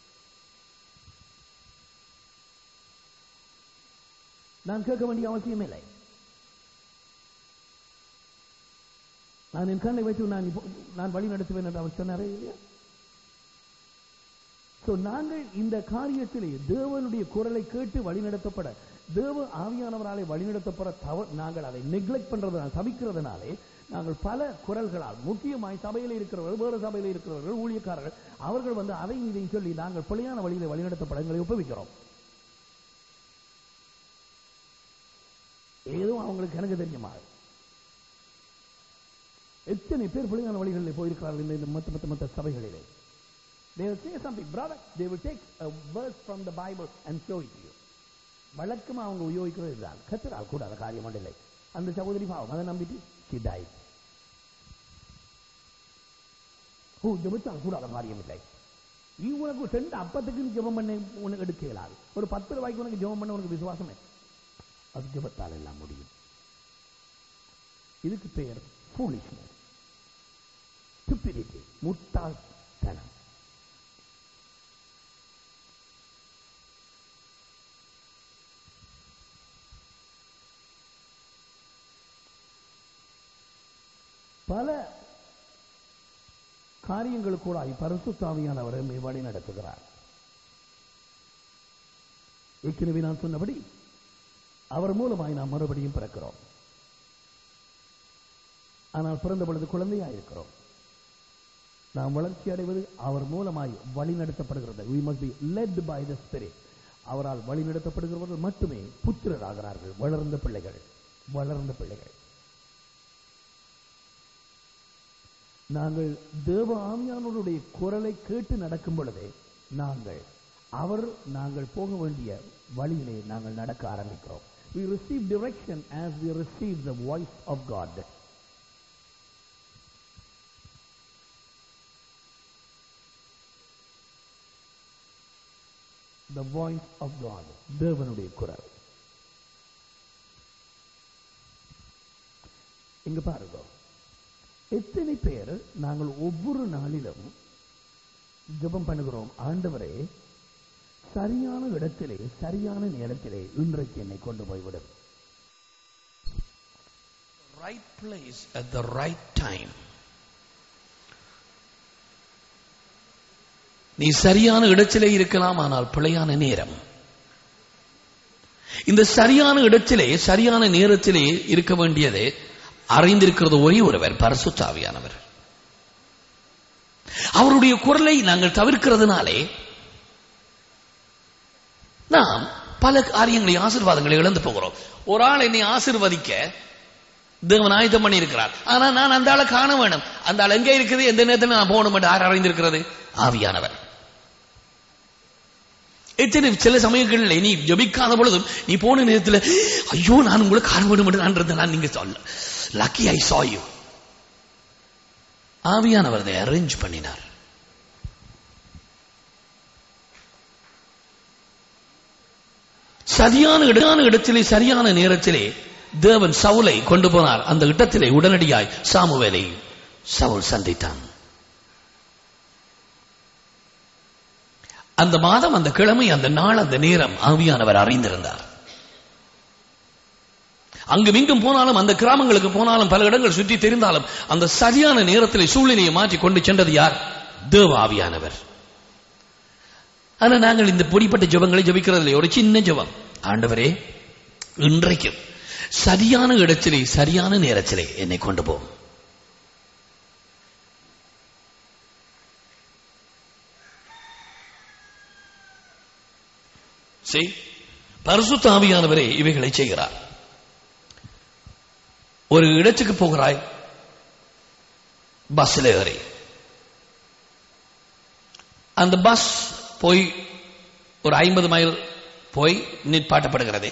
நான் கேட்க வேண்டிய அவசியம் இல்லை நான் என் கண்ணை வச்சு நான் இப்போ- நான் வழி நடத்துவேன் என்று அவர் சொன்னாரே இல்லையா So, நாங்கள் இந்த காரியத்திலே தேவனுடைய குரலை கேட்டு வழிநடத்தப்பட தேவ ஆவியானவராலே வழிநடத்தப்பட தவ நாங்கள் அதை நெக்லெக்ட் பண்றதுனால தவிக்கிறதுனாலே நாங்கள் பல குரல்களால் முக்கியமாய் சபையில் இருக்கிறவர்கள் வேறு சபையில் இருக்கிறவர்கள் ஊழியக்காரர்கள் அவர்கள் வந்து அதை இதையும் சொல்லி நாங்கள் பிழையான வழியில வழிநடத்தப்பட எங்களை ஒப்புவிக்கிறோம் ஏதோ அவங்களுக்கு எனக்கு தெரியுமா எத்தனை பேர் பிழையான வழிகளில் போயிருக்கிறார்கள் இந்த- இந்த மத்த மத்த மத்த சபைகளிலே They will say something, brother. They will take a verse from the Bible and show it to you. வழக்கமா அவங்க உபயோகிக்கிறது இதுதான் கத்தரால் கூட அந்த காரியம் ஒன்றில்லை அந்த சகோதரி பாவம் அதை நம்பிட்டு she died. ஓ ஜெபித்தால் கூட அந்த காரியம் இல்லை நீ உனக்கு ரெண்டு அப்பத்துக்கு நீ ஜெபம் பண்ண உனக்கு எடுக்க இயலாது ஒரு பத்து ரூபாய்க்கு உனக்கு ஜெபம் பண்ண உனக்கு விசுவாசமே அது ஜெபத்தால் எல்லாம் முடியும் இதுக்கு பெயர் foolishness stupidity முட்டாள்தனம் பல காரியங்களுக்கூடாய் பரிசுத்தாவியானவர் நம்மை வழி நடத்துகிறார் ஏற்கனவே நான் சொன்னபடி அவர் மூலமாய் நாம் மறுபடியும் பிறக்கிறோம் ஆனால் பிறந்த பொழுது குழந்தையா இருக்கிறோம் நாம் வளர்ச்சி அடைவது அவர் மூலமாய் வழி நடத்தப்படுகிறது we must be led by the spirit அவரால் வழி நடத்தப்படுகிறவர்கள் மட்டுமே புத்திரராகிறார்கள் வளர்ந்த பிள்ளைகள் வளர்ந்த பிள்ளைகள் நாங்கள் தேவ ஆவியானவருடைய குரலை கேட்டு நடக்கும் பொழுதே நாங்கள் அவர் நாங்கள் போக வேண்டிய வழியிலே நாங்கள் நடக்க ஆரம்பிக்கிறோம் we receive direction as we receive the voice of god the voice of god தேவனுடைய குரல் இங்க பாருங்க எத்தனை பேர் நாங்கள் ஒவ்வொரு நாளிலும் ஜெபம் பண்ணுகிறோம் ஆண்டவரே சரியான இடத்திலே சரியான நேரத்திலே இன்றைக்கு என்னை கொண்டு போய்விடும் right place at the right time நீ சரியான இடத்திலே இருக்கலாம் ஆனால் பிழையான நேரம் இந்த சரியான இடத்திலே சரியான நேரத்திலே இருக்க வேண்டியது அறிந்திருக்கிறது ஒரே ஒருவர் பரசுத்தாவியானவர் அவருடைய குரலை நாங்கள் தவிர்க்கிறதுனாலே நாம் பல காரியங்களை ஆசீர்வாதங்களை இழந்து போகிறோம் ஒரு ஆள் என்னை ஆசிர்வதிக்க தேவன் ஆயுதம் பண்ணி இருக்கிறார் ஆனா நான் அந்த ஆளை காண வேணும் அந்த ஆள் எங்கே இருக்குது எந்த நேரத்தில் நான் போகணும் என்று யார் அறிந்திருக்கிறது ஆவியானவர் எத்தனை சில சமயங்களில் நீ ஜபிக்காத பொழுதும் நீ போன நேரத்தில் ஐயோ நான் உங்களை காண வேண்டும் என்று நான் இருந்தேன் நீங்க சொல்ல லக்கி ஐ சா யூ ஆவியானவர் அதை அரேஞ்ச் பண்ணினார் சரியான இடமான இடத்திலே சரியான நேரத்திலே தேவன் சவுலை கொண்டு போனார் அந்த இடத்திலே உடனடியாய் சாமுவேலை சவுல் சந்தித்தான் அந்த மாதம் அந்த கிழமை அந்த நாள் அந்த நேரம் ஆவியானவர் அறிந்திருந்தார் அங்கும் இங்கும் போனாலும் அந்த கிராமங்களுக்கு போனாலும் பல இடங்கள் சுற்றி தெரிந்தாலும் அந்த சரியான நேரத்தில் சூழ்நிலையை மாற்றி கொண்டு சென்றது யார் தேவ ஆவியானவர் ஆனா நாங்கள் இந்த பொடிப்பட்ட ஜபங்களை ஜபிக்கிறதில்லை ஒரு சின்ன ஜபம் ஆண்டவரே இன்றைக்கும் சரியான இடத்திலே சரியான நேரத்திலே என்னை கொண்டு போம் செய் பரிசுத்த ஆவியானவரே இவைகளை செய்கிறார் ஒரு இடத்துக்கு போகிறாய் பஸ்ல ஏறி அந்த பஸ் போய் ஒரு ஐம்பது மைல் போய் நிற்பாட்டப்படுகிறது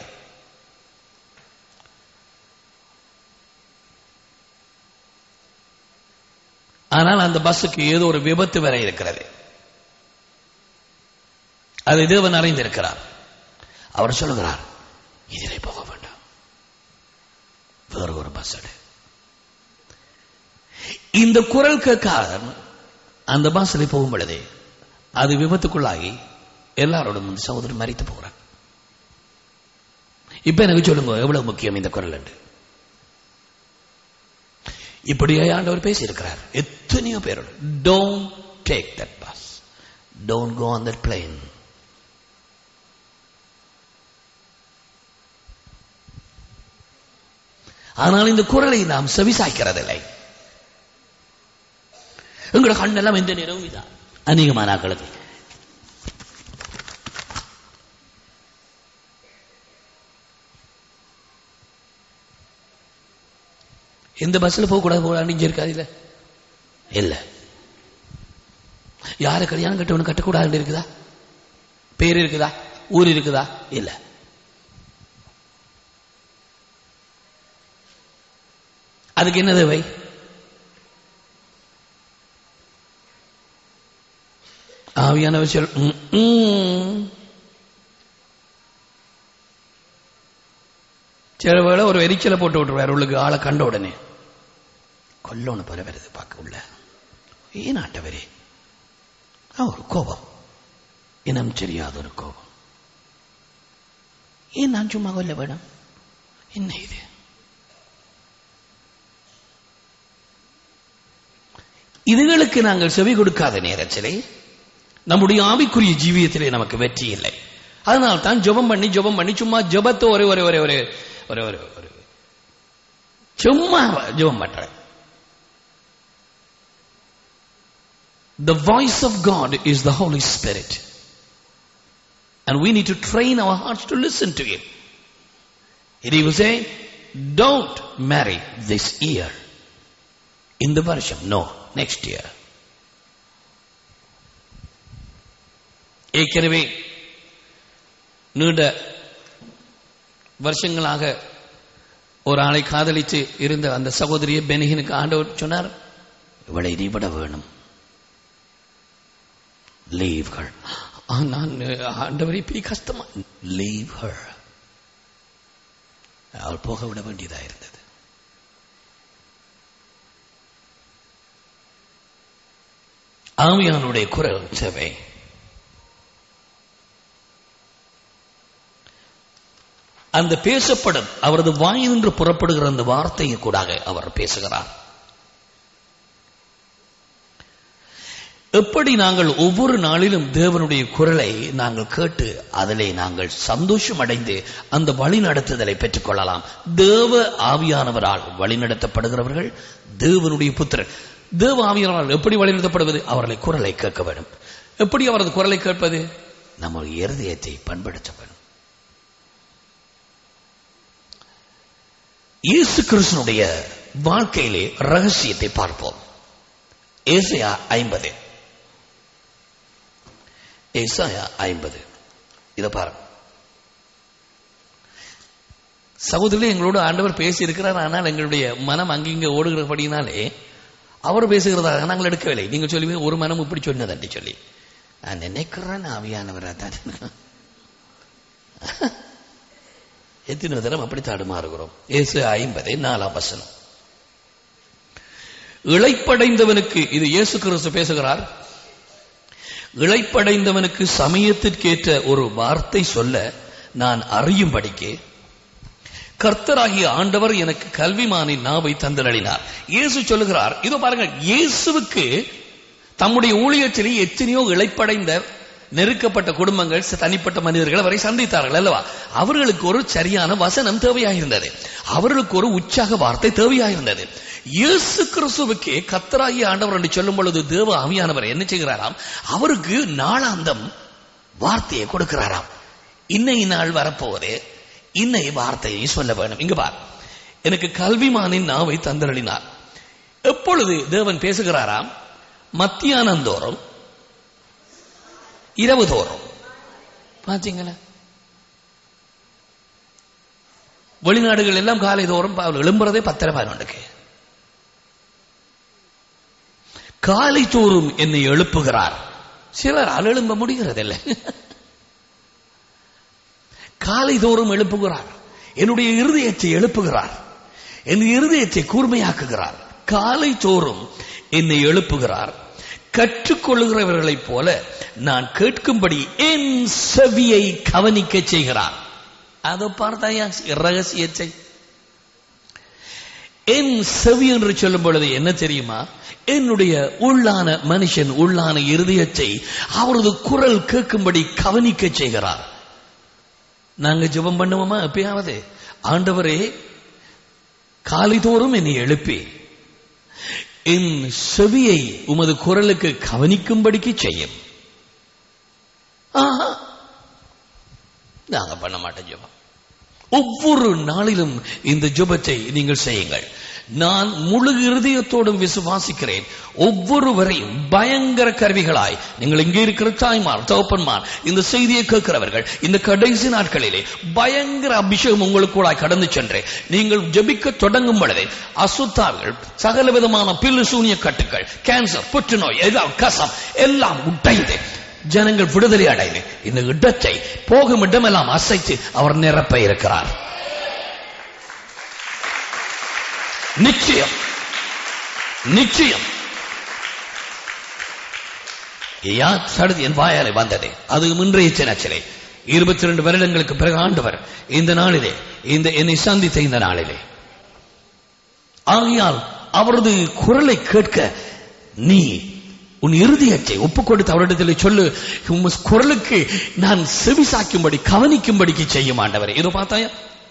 ஆனால் அந்த பஸ்ஸுக்கு ஏதோ ஒரு விபத்து வர இருக்கிறது அதை தேவன் அறிந்திருக்கிறார் அவர் சொல்லுகிறார் இதிலே போக வேண்டாம் வேறு ஒரு பஸ் எடு இந்த குரல் கேட்காரன் அந்த பஸ்ஸில் போகும் பொழுதே அது விபத்துக்குள்ளாகி எல்லாரோடும் வந்து சகோதரன் மறித்து போகிறார் இப்ப எனக்கு சொல்லுங்க எவ்வளவு முக்கியம் இந்த குரல் என்று இப்படியே ஆண்டவர் பேசியிருக்கிறார் எத்தனையோ பேரோட don't take that bus don't go on that plane ஆனால் இந்த குரலை நாம் செவிசாய்க்கிறதில்லை எங்களோட கண்ணெல்லாம் எந்த நேரமும் இதான் அநேகமான ஆக்களுக்கு எந்த பஸ்ல போக கூடாது போடான்னு இங்க இருக்காது இல்ல இல்ல யார கல்யாணம் கட்டவனு கட்டக்கூடாதுன்னு இருக்குதா பேர் இருக்குதா ஊர் இருக்குதா இல்ல அதுக்கு என்ன தேவை ஆவியான விஷயம் சில வேளை ஒரு எரிச்சலை போட்டு விட்டுருவார் உள்ளுக்கு ஆளை கண்ட உடனே கொல்லோன்னு போல வருது பார்க்க உள்ள ஏன் ஆட்டவரே ஒரு கோபம் இனம் தெரியாத ஒரு கோபம் ஏன் நான் சும்மா கொல்ல வேணும் என்ன இது இதுகளுக்கு நாங்கள் செவி கொடுக்காத நேரத்திலே நம்முடைய ஆவிக்குரிய ஜீவியத்திலே நமக்கு வெற்றி இல்லை அதனால தான் ஜெபம் பண்ணி ஜெபம் பண்ணி சும்மா ஜெபத்தை ஒரே ஒரே ஒரே ஒரே ஒரே ஒரே ஒரு சும்மா ஜெபம் பண்றேன் The voice of God is the Holy Spirit. And we need to train our hearts to listen to Him. And He will say, don't marry this year. In the version, no, next year. ஏற்கனவே நீண்ட வருஷங்களாக ஒரு ஆளை காதலித்து இருந்த அந்த சகோதரியை பெனிகனுக்கு ஆண்டவர் சொன்னார் இவளை நீ விட வேணும் லீவ் ஹர் நான் ஆண்டவரை பெரிய கஷ்டமா லீவ் ஹர் அவள் போக விட வேண்டியதா இருந்தது ஆவியானுடைய குரல் செவை அந்த பேசப்படும் அவரது வாயினின்று புறப்படுகிற அந்த வார்த்தையை கூடாக அவர் பேசுகிறார் எப்படி நாங்கள் ஒவ்வொரு நாளிலும் தேவனுடைய குரலை நாங்கள் கேட்டு அதிலே நாங்கள் சந்தோஷம் அடைந்து அந்த வழி நடத்துதலை பெற்றுக் கொள்ளலாம் தேவ ஆவியானவரால் வழிநடத்தப்படுகிறவர்கள் தேவனுடைய புத்திரன் தேவ ஆவியானவரால் எப்படி வழிநடத்தப்படுவது அவர்களை குரலை கேட்க வேண்டும் எப்படி அவரது குரலை கேட்பது நம்ம இருதயத்தை பண்படுத்த வேண்டும் இயேசு கிறிஸ்தனுடைய வாழ்க்கையிலே ரகசியத்தை பார்ப்போம் ஏசையா ஐம்பது ஏசாயா ஐம்பது இத பாருங்க சகோதரி எங்களோடு ஆண்டவர் பேசி இருக்கிறார் ஆனால் எங்களுடைய மனம் அங்கிங்க ஓடுகிறபடினாலே அவர் பேசுகிறதாக நாங்கள் எடுக்கவில்லை நீங்க சொல்லி ஒரு மனம் இப்படி சொன்னதண்டி சொல்லி நான் நினைக்கிறேன் ஆவியானவரா தான் எத்தனை தரம் அப்படி தடுமாறுகிறோம் ஏசு ஐம்பது நாலாம் வசனம் இழைப்படைந்தவனுக்கு இது இயேசு கிறிஸ்து பேசுகிறார் இழைப்படைந்தவனுக்கு சமயத்திற்கேற்ற ஒரு வார்த்தை சொல்ல நான் அறியும்படிக்கு கர்த்தராகிய ஆண்டவர் எனக்கு கல்விமானின் நாவை தந்தளினார் இயேசு சொல்லுகிறார் இதோ பாருங்க இயேசுவுக்கு தம்முடைய ஊழியத்திலே எத்தனையோ இழைப்படைந்த நெருக்கப்பட்ட குடும்பங்கள் தனிப்பட்ட மனிதர்கள் அவரை சந்தித்தார்கள் அல்லவா அவர்களுக்கு ஒரு சரியான வசனம் தேவையாயிருந்தது அவர்களுக்கு ஒரு உற்சாக வார்த்தை தேவையாயிருந்தது இயேசு கிறிஸ்துவுக்கே கத்தராகி ஆண்டவர் என்று சொல்லும் பொழுது தேவ ஆவியானவர் என்ன செய்கிறாராம் அவருக்கு நாளாந்தம் வார்த்தையை கொடுக்கிறாராம் இன்னை நாள் வரப்போவதே இன்னை வார்த்தையை சொல்ல வேண்டும் இங்க பார் எனக்கு கல்விமானின் நாவை தந்தரளினார் எப்பொழுது தேவன் பேசுகிறாராம் மத்தியானந்தோறும் இரவு தோறும் பாத்தீங்களா வெளிநாடுகள் எல்லாம் காலை தோறும் எழும்புறதே பத்தரை பதினொன்றுக்கு காலை தோறும் என்னை எழுப்புகிறார் சிலர் எழும்ப முடிகிறதில்லை காலை தோறும் எழுப்புகிறார் என்னுடைய இருதயத்தை எழுப்புகிறார் என் இருதயத்தை கூர்மையாக்குகிறார் காலை தோறும் என்னை எழுப்புகிறார் கற்றுக்கொள்ளுகிறவர்களைப் போல நான் கேட்கும்படி என் செவியை கவனிக்க செய்கிறார் அதை பார்த்தாயா ரகசியத்தை என் செவி என்று சொல்லும் பொழுது என்ன தெரியுமா என்னுடைய உள்ளான மனுஷன் உள்ளான இருதயத்தை அவரது குரல் கேட்கும்படி கவனிக்க செய்கிறார் நாங்க ஜெபம் பண்ணுவோமா எப்பயாவது ஆண்டவரே காலைதோறும் என்னை எழுப்பி என் செவியை உமது குரலுக்கு கவனிக்கும்படிக்கு செய்யும் ஆஹா. நாங்க பண்ண மாட்டோம் ஜெபம் ஒவ்வொரு நாளிலும் இந்த ஜெபத்தை நீங்கள் செய்யுங்கள் நான் முழு இருதயத்தோடும் விசுவாசிக்கிறேன் ஒவ்வொருவரையும் பயங்கர கருவிகளாய் நீங்கள் இங்கே இருக்கிற தாய்மார் தகப்பன்மார் இந்த செய்தியை கேட்கிறவர்கள் இந்த கடைசி நாட்களிலே பயங்கர அபிஷேகம் உங்களுக்குள்ளாய் கடந்து சென்று நீங்கள் ஜெபிக்க தொடங்கும் பொழுதே அசுத்தாவிகள் சகல விதமான பில்லு சூனிய கட்டுகள் கேன்சர் புற்றுநோய் எல்லாம் கசம் எல்லாம் உடைந்து ஜனங்கள் விடுதலை அடைந்து இந்த இடத்தை போகும் இடமெல்லாம் அசைத்து அவர் நிரப்ப இருக்கிறார் நிச்சயம் நிச்சயம் யா சடுதி என் வாயாலே வந்தது அது இன்றைய சின்னச்சிலை இருபத்தி ரெண்டு வருடங்களுக்கு பிறகு ஆண்டவர் இந்த நாளிலே இந்த என்னை சந்தித்த இந்த நாளிலே ஆகையால் அவரது குரலை கேட்க நீ உன் இருதயத்தை ஒப்புக் கொடுத்து அவரிடத்தில் சொல்லு உம் குரலுக்கு நான் செவிசாக்கும்படி கவனிக்கும்படிக்கு செய்யும் ஆண்டவரே இதோ பார்த்தாயா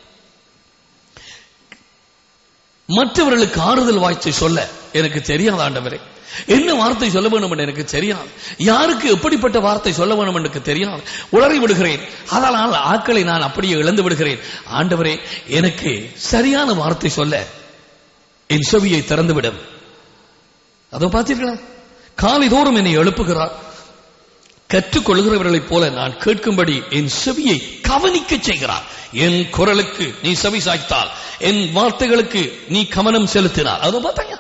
மற்றவர்களுக்கு ஆறுதல் வாய்ச்சை சொல்ல எனக்கு தெரியாது ஆண்டவரே என்ன வார்த்தை சொல்ல வேண்டும் என்று எனக்கு தெரியாது யாருக்கு எப்படிப்பட்ட வார்த்தை சொல்ல வேண்டும் என்று எனக்கு தெரியாது உளறி விடுகிறேன் அதனால் ஆட்களை நான் அப்படியே இழந்து விடுகிறேன் ஆண்டவரே எனக்கு சரியான வார்த்தை சொல்ல என் செவியை திறந்துவிடும் அதோ பார்த்தீர்களா காலை தோறும் என்னை எழுப்புகிறார் கற்றுக்கொள்கிறவர்களைப் போல நான் கேட்கும்படி என் செவியை கவனிக்க செய்கிறார் என் குரலுக்கு நீ செவி சாய்த்தால் என் வார்த்தைகளுக்கு நீ கவனம் செலுத்தினார் அதோ பார்த்தாங்க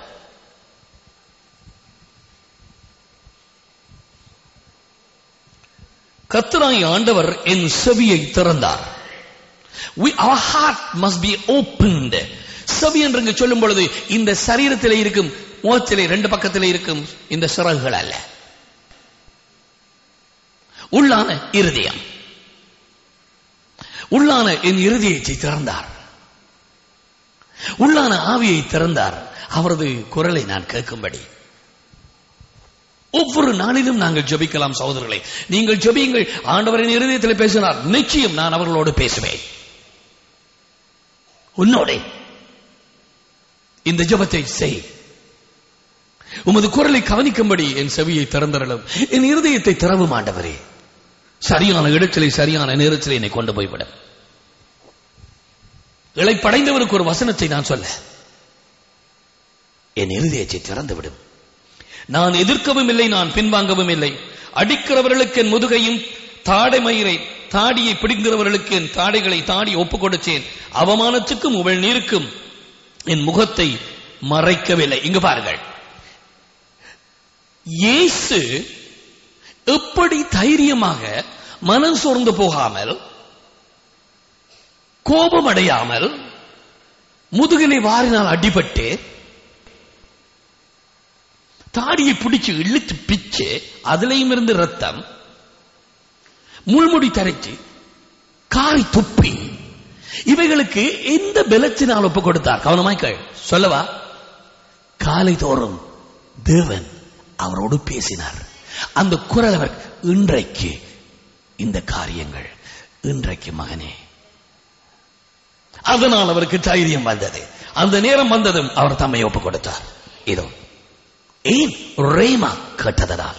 கத்தராய் ஆண்டவர் என் செவியை திறந்தார் We, our heart must be opened. செவி என்று இங்கு சொல்லும் பொழுது இந்த சரீரத்திலே இருக்கும் முகத்திலே ரெண்டு பக்கத்திலே இருக்கும் இந்த சிறகுகள் அல்ல உள்ளான இருதயம் உள்ளான என் இருதயத்தை திறந்தார் உள்ளான ஆவியை திறந்தார் அவரது குரலை நான் கேட்கும்படி ஒவ்வொரு நாளிலும் நாங்கள் ஜெபிக்கலாம் சகோதரர்களே நீங்கள் ஜெபியுங்கள் ஆண்டவரின் இருதயத்தில் பேசினார் நிச்சயம் நான் அவர்களோடு பேசுவேன் உன்னோடே இந்த ஜெபத்தை செய் உமது குரலை கவனிக்கும்படி என் செவியை திறந்தரலும் என் இருதயத்தை திறவும் ஆண்டவரே சரியான இடத்திலே சரியான நேரத்திலே என்னை கொண்டு போய்விட இழைப்படைந்தவருக்கு ஒரு வசனத்தை நான் சொல்ல என் இருதயத்தை திறந்து விடும் நான் எதிர்க்கவும் இல்லை நான் பின்வாங்கவும் இல்லை அடிக்கிறவர்களுக்கு என் முதுகையும் தாடை மயிரை தாடியை பிடிக்கிறவர்களுக்கு என் தாடைகளை தாடி ஒப்புக் கொடுத்தேன் அவமானத்துக்கும் உவள் நீருக்கும் என் முகத்தை மறைக்கவில்லை இங்கு பாருங்கள் இயேசு எப்படி தைரியமாக மனம் சோர்ந்து போகாமல் கோபம் அடையாமல் முதுகிலை வாரினால் அடிபட்டு தாடியை பிடிச்சு இழுத்து பிச்சு அதுலயும் இருந்து ரத்தம் முள்முடி தரைச்சு காரி துப்பி இவைகளுக்கு எந்த பலத்தினால் ஒப்பு கொடுத்தார் கவனமாய் கேள் சொல்லவா காலை தோறும் தேவன் அவரோடு பேசினார் அந்த குரல் அவர் இன்றைக்கு இந்த காரியங்கள் இன்றைக்கு மகனே அதனால் அவருக்கு தைரியம் வந்தது அந்த நேரம் வந்ததும் அவர் தம்மை ஒப்பு கொடுத்தார் இதோ ஏன் ரேமா கேட்டதனால்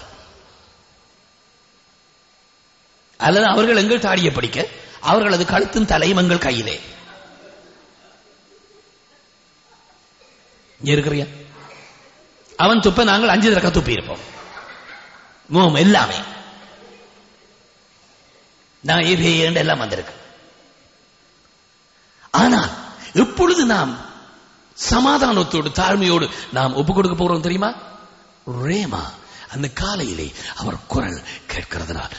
அல்லது அவர்கள் எங்கள் தாடியை படிக்க அவர்களது கழுத்தின் தலையும் எங்கள் கையிலே இங்க இருக்கிறியா அவன் துப்ப நாங்கள் அஞ்சு தடக்க துப்பி இருப்போம் மோம் எல்லாமே நான் ஏன் எல்லாம் வந்திருக்கு ஆனால் எப்பொழுது நாம் சமாதானத்தோடு தாழ்மையோடு நாம் ஒப்புக் கொடுக்க போறோம் தெரியுமா ரேமா அந்த காலையிலே அவர் குரல் கேட்கிறதுனால்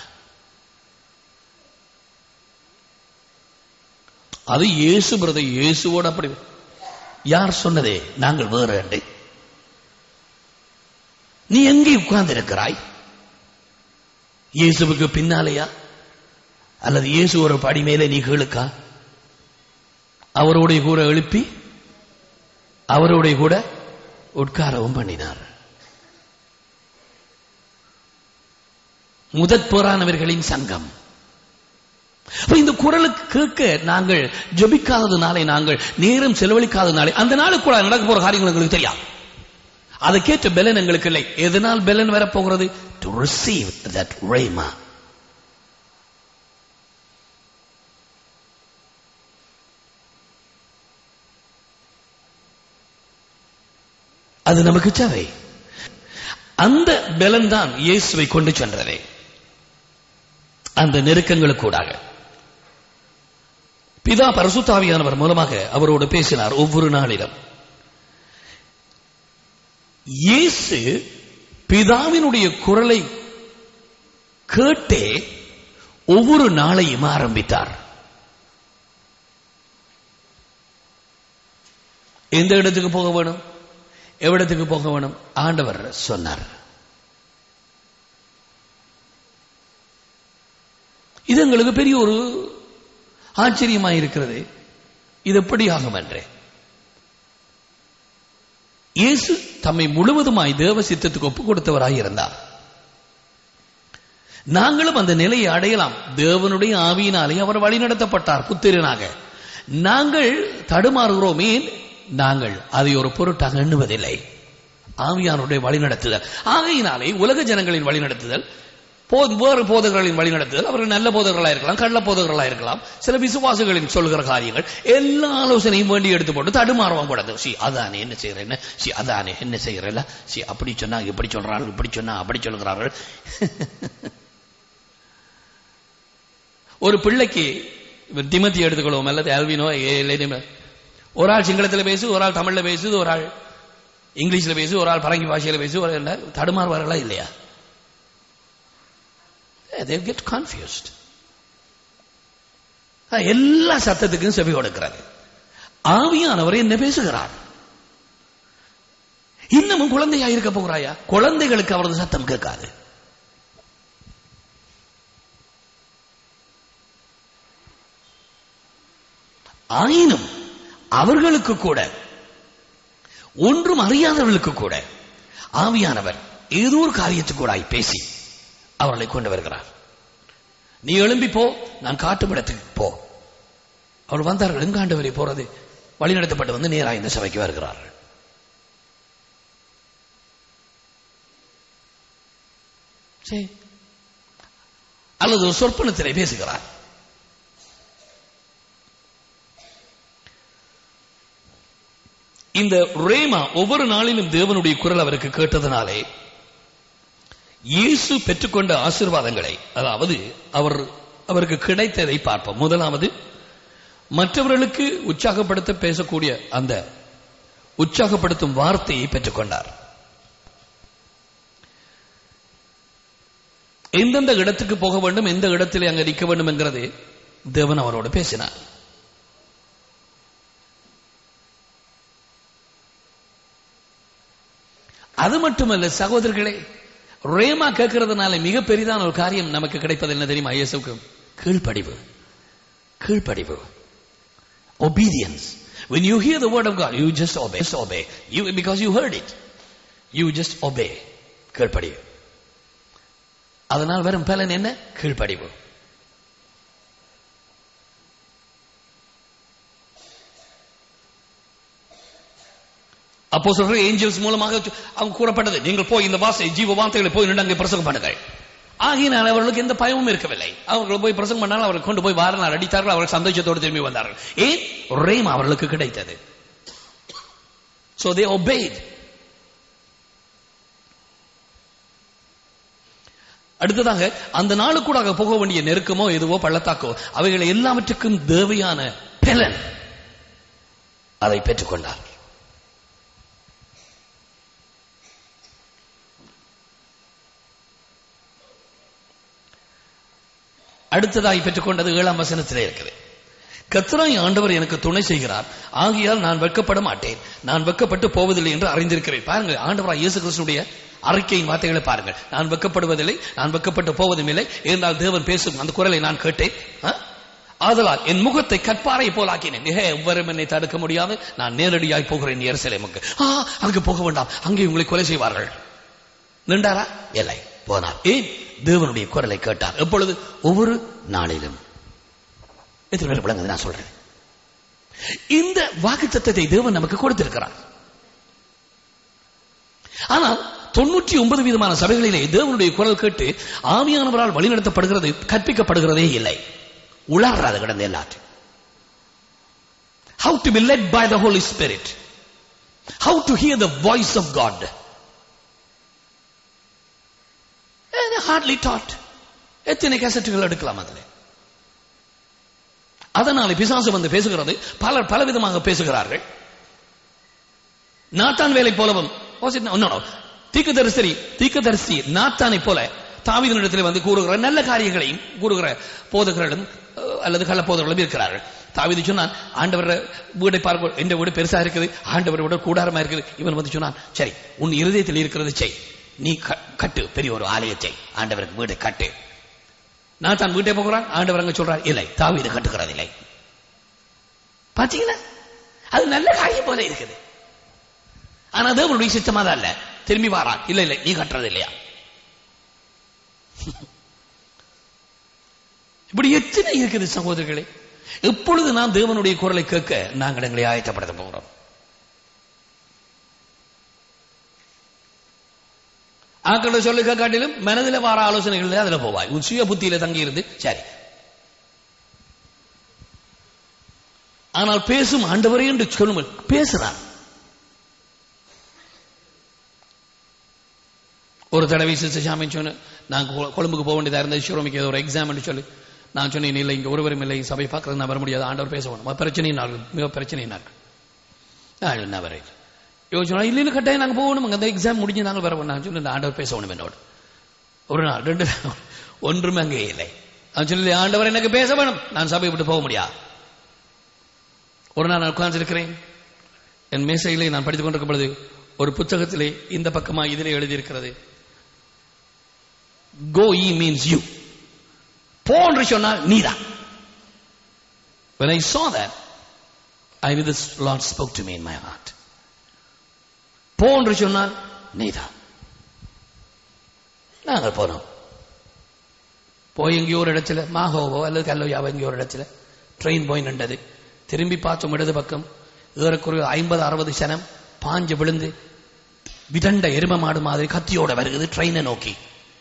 அது இயேசு பிரத இயேசுவோட அப்படி யார் சொன்னதே நாங்கள் வேறு அண்டை நீ எங்கே உட்கார்ந்து இருக்கிறாய் இயேசுவுக்கு பின்னாலேயா அல்லது இயேசு ஒரு படி மேலே நீ கேளுக்கா அவருடைய கூட எழுப்பி அவருடைய கூட உட்காரவும் பண்ணினார் முதற் போரானவர்களின் சங்கம் அப்ப இந்த குரலுக்கு கேட்க நாங்கள் ஜபிக்காததுனாலே நாங்கள் நேரம் செலவழிக்காதனாலே அந்த நாளுக்குள்ள நடக்க போற காரியங்கள் எங்களுக்கு தெரியாது அதை கேட்ட பெலன் எங்களுக்கு இல்லை எதனால் பெலன் வரப்போகிறது டு ரிசீவ் தட் ரேமா அது நமக்கு தேவை அந்த பலன் தான் இயேசுவை கொண்டு சென்றதே அந்த நெருக்கங்களுக்கூடாக பிதா பரசுத்தாவியானவர் மூலமாக அவரோடு பேசினார் ஒவ்வொரு நாளிலும் இயேசு பிதாவினுடைய குரலை கேட்டே ஒவ்வொரு நாளையும் ஆரம்பித்தார் எந்த இடத்துக்கு போக வேணும் எவ்விடத்துக்கு போக வேணும் ஆண்டவர் சொன்னார் இது எங்களுக்கு பெரிய ஒரு ஆச்சரியமாக இருக்கிறது இது எப்படி ஆகும் என்றே இயேசு தம்மை முழுவதுமாய் தேவ சித்தத்துக்கு ஒப்புக் கொடுத்தவராய் இருந்தார் நாங்களும் அந்த நிலையை அடையலாம் தேவனுடைய ஆவியினாலே அவர் வழிநடத்தப்பட்டார் புத்திரனாக நாங்கள் தடுமாறுகிறோம் ஏன் நாங்கள் அதை ஒரு பொருட்டாக எண்ணுவதில்லை ஆவியானுடைய வழிநடத்துதல் ஆகையினாலே உலக ஜனங்களின் வழிநடத்துதல் வேறு போதகர்களின் வழிநடத்துதல் அவர்கள் நல்ல போதகர்களா இருக்கலாம் கள்ள போதகர்களா இருக்கலாம் சில விசுவாசிகளின் சொல்கிற காரியங்கள் எல்லா ஆலோசனையும் வேண்டி எடுத்து போட்டு தடுமாறவும் கூடாது சி அதானே என்ன செய்யறேன்னு சி அதானே என்ன செய்யறல சி அப்படி சொன்னா இப்படி சொல்றார்கள் இப்படி சொன்னா அப்படி சொல்கிறார்கள் ஒரு பிள்ளைக்கு திமத்தி எடுத்துக்கொள்வோம் அல்லது அல்வினோ ஒரு ஆள் சிங்களத்தில் பேசு ஒரு ஆள் தமிழ்ல பேசுது ஒரு ஆள் இங்கிலீஷ்ல பேசு ஒரு ஆள் பரங்கி பாஷையில பேசு ஒரு தடுமாறுவார்களா இல்லையா they get confused எல்லா சத்தத்துக்கும் செவி கொடுக்கிறது ஆவியானவர் என்ன பேசுகிறார் இன்னமும் குழந்தையா இருக்க போகிறாயா குழந்தைகளுக்கு அவரது சத்தம் கேட்காது ஆயினும் அவர்களுக்கு கூட ஒன்றும் அறியாதவர்களுக்கு கூட ஆவியானவர் ஏதோ ஒரு காரியத்துக்கூடாய் பேசி அவர்களை கொண்டு வருகிறார் நீ எழும்பி போ நான் காட்டும் இடத்துக்கு போ அவர் வந்தார்கள் எங்க ஆண்டவரை போறது வழிநடத்தப்பட்டு வந்து நேராக இந்த சபைக்கு வருகிறார்கள் சரி அல்லது ஒரு சொற்பனத்திலே பேசுகிறார் இந்த ரேமா ஒவ்வொரு நாளிலும் தேவனுடைய குரல் அவருக்கு கேட்டதனாலே இயேசு பெற்றுக்கொண்ட ஆசீர்வாதங்களை அதாவது அவர் அவருக்கு கிடைத்ததை பார்ப்போம் முதலாவது மற்றவர்களுக்கு உற்சாகப்படுத்த பேசக்கூடிய அந்த உற்சாகப்படுத்தும் வார்த்தையை பெற்றுக்கொண்டார் எந்தெந்த இடத்துக்கு போக வேண்டும் எந்த இடத்திலே அங்க நிற்க வேண்டும் என்கிறது தேவன் அவரோடு பேசினார் அது மட்டுமல்ல சகோதரர்களே ரேமா கேட்கறதுனால மிக பெரிதான ஒரு காரியம் நமக்கு கிடைப்பது என்ன தெரியுமா இயேசுக்கு கீழ்ப்படிவு கீழ்ப்படிவு obedience when you hear the word of god you just obey just obey you because you heard it you just obey கீழ்ப்படிவு அதனால் வரும் பலன் என்ன கீழ்ப்படிவு அப்போ சொல்ற ஏஞ்சல்ஸ் மூலமாக அவங்க கூறப்பட்டது நீங்கள் போய் இந்த வாசை ஜீவ வார்த்தைகளை போய் நின்று அங்கே பிரசங்கம் பண்ணுங்கள் ஆகினால் அவர்களுக்கு எந்த பயமும் இருக்கவில்லை அவர்கள் போய் பிரசங்கம் பண்ணாலும் அவர்கள் கொண்டு போய் வாரனால் அடித்தார்கள் அவர்கள் சந்தோஷத்தோடு திரும்பி வந்தார்கள் ஏன் ரேம் அவர்களுக்கு கிடைத்தது சோ தே obeyed அடுத்ததாக அந்த நாளுக்கூடாக போக வேண்டிய நெருக்கமோ எதுவோ பள்ளத்தாக்கோ அவைகளை எல்லாவற்றுக்கும் தேவையான பலன் அதை பெற்றுக்கொண்டார் அடுத்ததாய் பெற்றுக்கொண்டது ஏழாம் வசனத்திலே இருக்குது கத்ராய் ஆண்டவர் எனக்கு துணை செய்கிறார் ஆகையால் நான் வெட்கப்பட மாட்டேன் நான் வெட்கப்பட்டு போவதில்லை என்று அறிந்திருக்கிறேன் பாருங்க ஆண்டவராய் இயேசு கிறிஸ்துடைய அறிக்கையின் வார்த்தைகளை பாருங்கள் நான் வெட்கப்படுவதில்லை நான் வெட்கப்பட்டு போவதும் இல்லை இருந்தால் தேவன் பேசும் அந்த குரலை நான் கேட்டேன் ஆ? ஆதலால் என் முகத்தை கற்பாரை போலாக்கினேன் மிக எவ்வரும் என்னை தடுக்க முடியாது நான் நேரடியாய் போகிறேன் எருசலேமுக்கு ஆ அங்கு போக வேண்டாம் அங்கே உங்களை கொலை செய்வார்கள் நின்றாரா இல்லை போனார் ஏன் தேவனுடைய குரலை கேட்டார் எப்பொழுது ஒவ்வொரு நாளிலும் எத்தனை பேர் விளங்குது நான் சொல்றேன் இந்த வாக்குத்தத்தத்தை தேவன் நமக்கு கொடுத்திருக்கிறார் ஆனால் தொண்ணூற்றி ஒன்பது விதமான சபைகளிலே தேவனுடைய குரல் கேட்டு ஆவியானவரால் வழிநடத்தப்படுகிறது கற்பிக்கப்படுகிறதே இல்லை உளறாது கிடந்த எல்லாத்தையும் how to be led by the holy spirit how to hear the voice of god and they hardly taught எத்தனை கேசட்டுகள் எடுக்கலாம் அதில் அதனால பிசாசு வந்து பேசுகிறது பலர் பலவிதமாக பேசுகிறார்கள் நாத்தான் வேலை போலவும் தீக்கதரிசி தீக்கதரிசி நாத்தானை போல தாவீதனிடத்தில் வந்து கூறுகிற நல்ல காரியங்களையும் கூறுகிற போதகர்களும் அஹ், அல்லது கள்ள போதகர்களும் இருக்கிறார்கள் தாவீது சொன்னான் ஆண்டவர் வீடை பார்க்க என்ற வீடு பெருசா இருக்குது ஆண்டவர் விட கூடாரமா இருக்குது இவன் வந்து சொன்னான் சரி உன் இருதயத்தில் இருக்கிறது செய் நீ க- கட்டு பெரிய ஒரு ஆலயத்தை ஆண்டவருக்கு வீடு கட்டு நான் தான் வீட்டை போகிறான் ஆண்டவர் அங்க சொல்றார் இல்லை தாவீது கட்டுகிறது இல்லை பாத்தீங்களா அது நல்ல காரியம் போல இருக்குது ஆனா தேவனுடைய சித்தமா தான் இல்ல திரும்பி வாரான் இல்ல இல்ல நீ கட்டுறது இல்லையா இப்படி எத்தனை இருக்குது சகோதரர்களே எப்பொழுது நாம் தேவனுடைய குரலை கேட்க நாங்கள் எங்களை ஆயத்தப்படுத்த போகிறோம் ஆக்கள சொல்லுக்க காட்டிலும் மனதில் வார ஆலோசனைகள் அதுல போவாய் உன் சுய புத்தியில தங்கி இருந்து சரி ஆனால் பேசும் ஆண்டவரே என்று சொல்லுங்கள் பேசுறான் ஒரு தடவை சிஸ்டர் சாமி சொன்ன நான் கொ- கொழும்புக்கு போக வேண்டியதா இருந்தது ஷிரோமிக்கு ஏதோ ஒரு எக்ஸாம் சொல்லி நான் சொன்னேன் இல்லை இங்க ஒருவரும் இல்லை சபை பார்க்கறது நான் வர முடியாது ஆண்டவர் பேச வேணும் பிரச்சனை நாள் மிக பிரச்சனை நாள் நான் என்ன வரேன் இவன் சொன்னா இல்லைன்னு கட்டாயம் நாங்க போகணும் அங்க அந்த எக்ஸாம் முடிஞ்சு நாங்கள் வர நான் சொன்னேன் ஆண்டவர் பேச வேணும் என்னோட ஒரு நாள் ரெண்டு நாள் ஒன்றுமே அங்கே இல்லை நான் சொல்லி ஆண்டவர் எனக்கு பேச வேணும் நான் சபை விட்டு போக முடியாது ஒரு நாள் நான் உட்கார்ந்திருக்கிறேன் என் மேசையிலே நான் படித்துக் கொண்டிருக்கும் பொழுது ஒரு புத்தகத்திலே இந்த பக்கமா இதிலே எழுதியிருக்கிறது கோ இ மீன்ஸ் யூ போ என்று சொன்னால் நீதான் when I saw that I will this Lord spoke to me in my heart. போ என்று சொன்னால் நீதான் நாங்கள் போனோம் போய் எங்கேயோ ஒரு இடத்துல மாகோவோ அல்லது கல்லோயாவோ எங்கேயோ ஒரு இடத்துல ட்ரெயின் போய் நின்றது திரும்பி பார்த்தோம் இடது பக்கம் ஏறக்குறைய ஐம்பது அறுபது சனம் பாஞ்சு விழுந்து விதண்ட எரும மாடு மாதிரி கத்தியோட வருகிறது ட்ரெயினை நோக்கி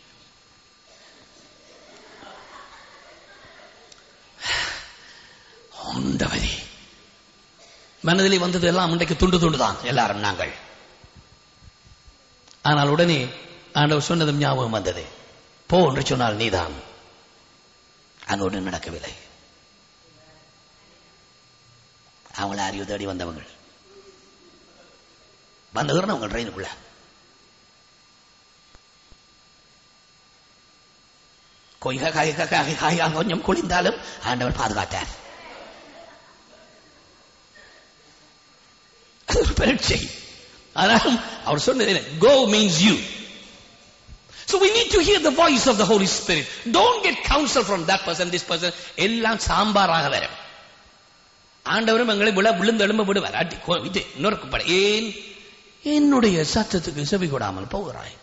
ஆண்டவரே மனதிலே வந்தது எல்லாம் இன்றைக்கு துண்டு துண்டு தான் எல்லாரும் நாங்கள் ஆனால் உடனே ஆண்டவர் சொன்னதும் ஞாபகம் வந்தது போ என்று சொன்னால் நீதான் அங்கு ஒன்றும் நடக்கவில்லை அவங்கள அறிவு தேடி வந்தவங்க வந்தவர்கள் அவங்க ட்ரெயினுக்குள்ள கொய்க காய்க காய் காய் கொஞ்சம் குளிந்தாலும் ஆண்டவர் பாதுகாத்தார் அது ஒரு பரீட்சை ஆனால் அவர் சொன்னது go means you So we need to hear the voice of the Holy Spirit. Don't get counsel from that person, this person. எல்லாம் சாம்பாராக வரும் ஆண்டவரும் எங்களை விழ விழுந்து எழும்ப விடுவார் அடி கோ- இது இன்னொரு பட ஏன் என்னுடைய சத்தத்துக்கு செவி கொடாமல் போகிறாய்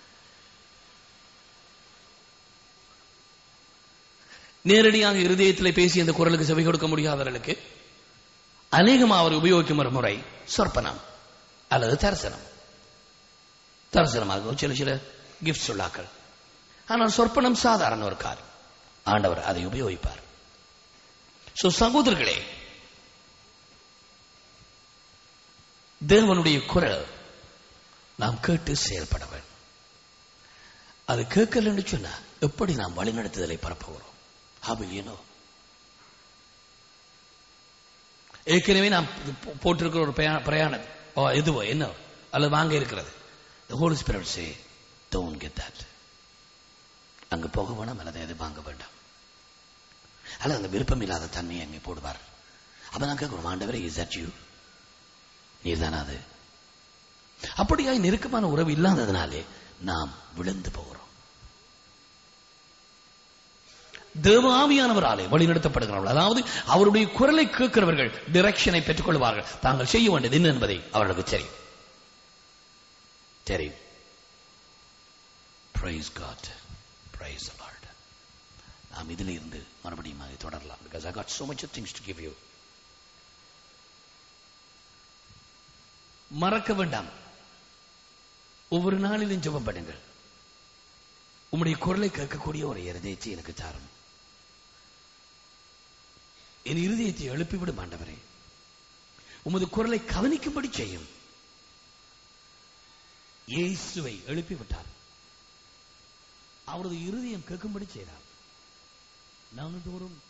நேரடியாக இருதயத்தில் பேசி அந்த குரலுக்கு செவி கொடுக்க முடியாதவர்களுக்கு அநேகமாக அவர் உபயோகிக்கும் ஒரு முறை சொற்பனம் அல்லது தரிசனம் தரிசனமாக சில சில கிஃப்ட் சொல்லாக்கள் ஆனால் சொற்பனம் சாதாரண ஒரு கார் ஆண்டவர் அதை உபயோகிப்பார் சோ சகோதரர்களே தேவனுடைய குரல் நாம் கேட்டு செயல்பட வேண்டும் அது கேட்கலன்னு சொன்னா எப்படி நாம் வழிநடத்துதலை பரப்புகிறோம் How will you know? ஏற்கனவே நாம் போ- போட்டிருக்கிற ஒரு பிரயா- பிரயாணம் ஓ, இதுவோ என்ன அல்லது வாங்க இருக்கிறது The Holy Spirit say, don't get that. அங்கு போக வேணாம் அல்லது எது வாங்க வேண்டாம் அல்லது அந்த விருப்பம் இல்லாத தன்மையை அங்கே போடுவார் அப்ப நான் கேட்கிறோம் ஆண்டவரே இஸ் தட் யூ நீர்தானா அது அப்படியாய் நெருக்கமான உறவு இல்லாததுனாலே நாம் விழுந்து போகிறோம் தேவ ஆவியானவராலே வழிநடத்தப்படுகிறார்கள் அதாவது அவருடைய குரலை கேட்கிறவர்கள் டிரெக்ஷனை பெற்றுக் கொள்வார்கள் தாங்கள் செய்ய வேண்டியது என்ன என்பதை அவர்களுக்கு தெரியும் தெரியும் Praise God. Praise the Lord. நாம் இதில் இருந்து மறுபடியும் அதை தொடரலாம் because I got so much of things to give you. மறக்க வேண்டாம் ஒவ்வொரு நாளிலும் ஜெபம் பண்ணுங்கள் உம்முடைய குரலை கேட்கக்கூடிய ஒரு இருதயத்தை எனக்கு தாரும் என் இருதயத்தை எழுப்பிவிடும் ஆண்டவரே உமது குரலை கவனிக்கும்படி செய்யும் இயேசுவை எழுப்பிவிட்டார் அவரது இருதயம் கேட்கும்படி செய்தார் நாள்தோறும்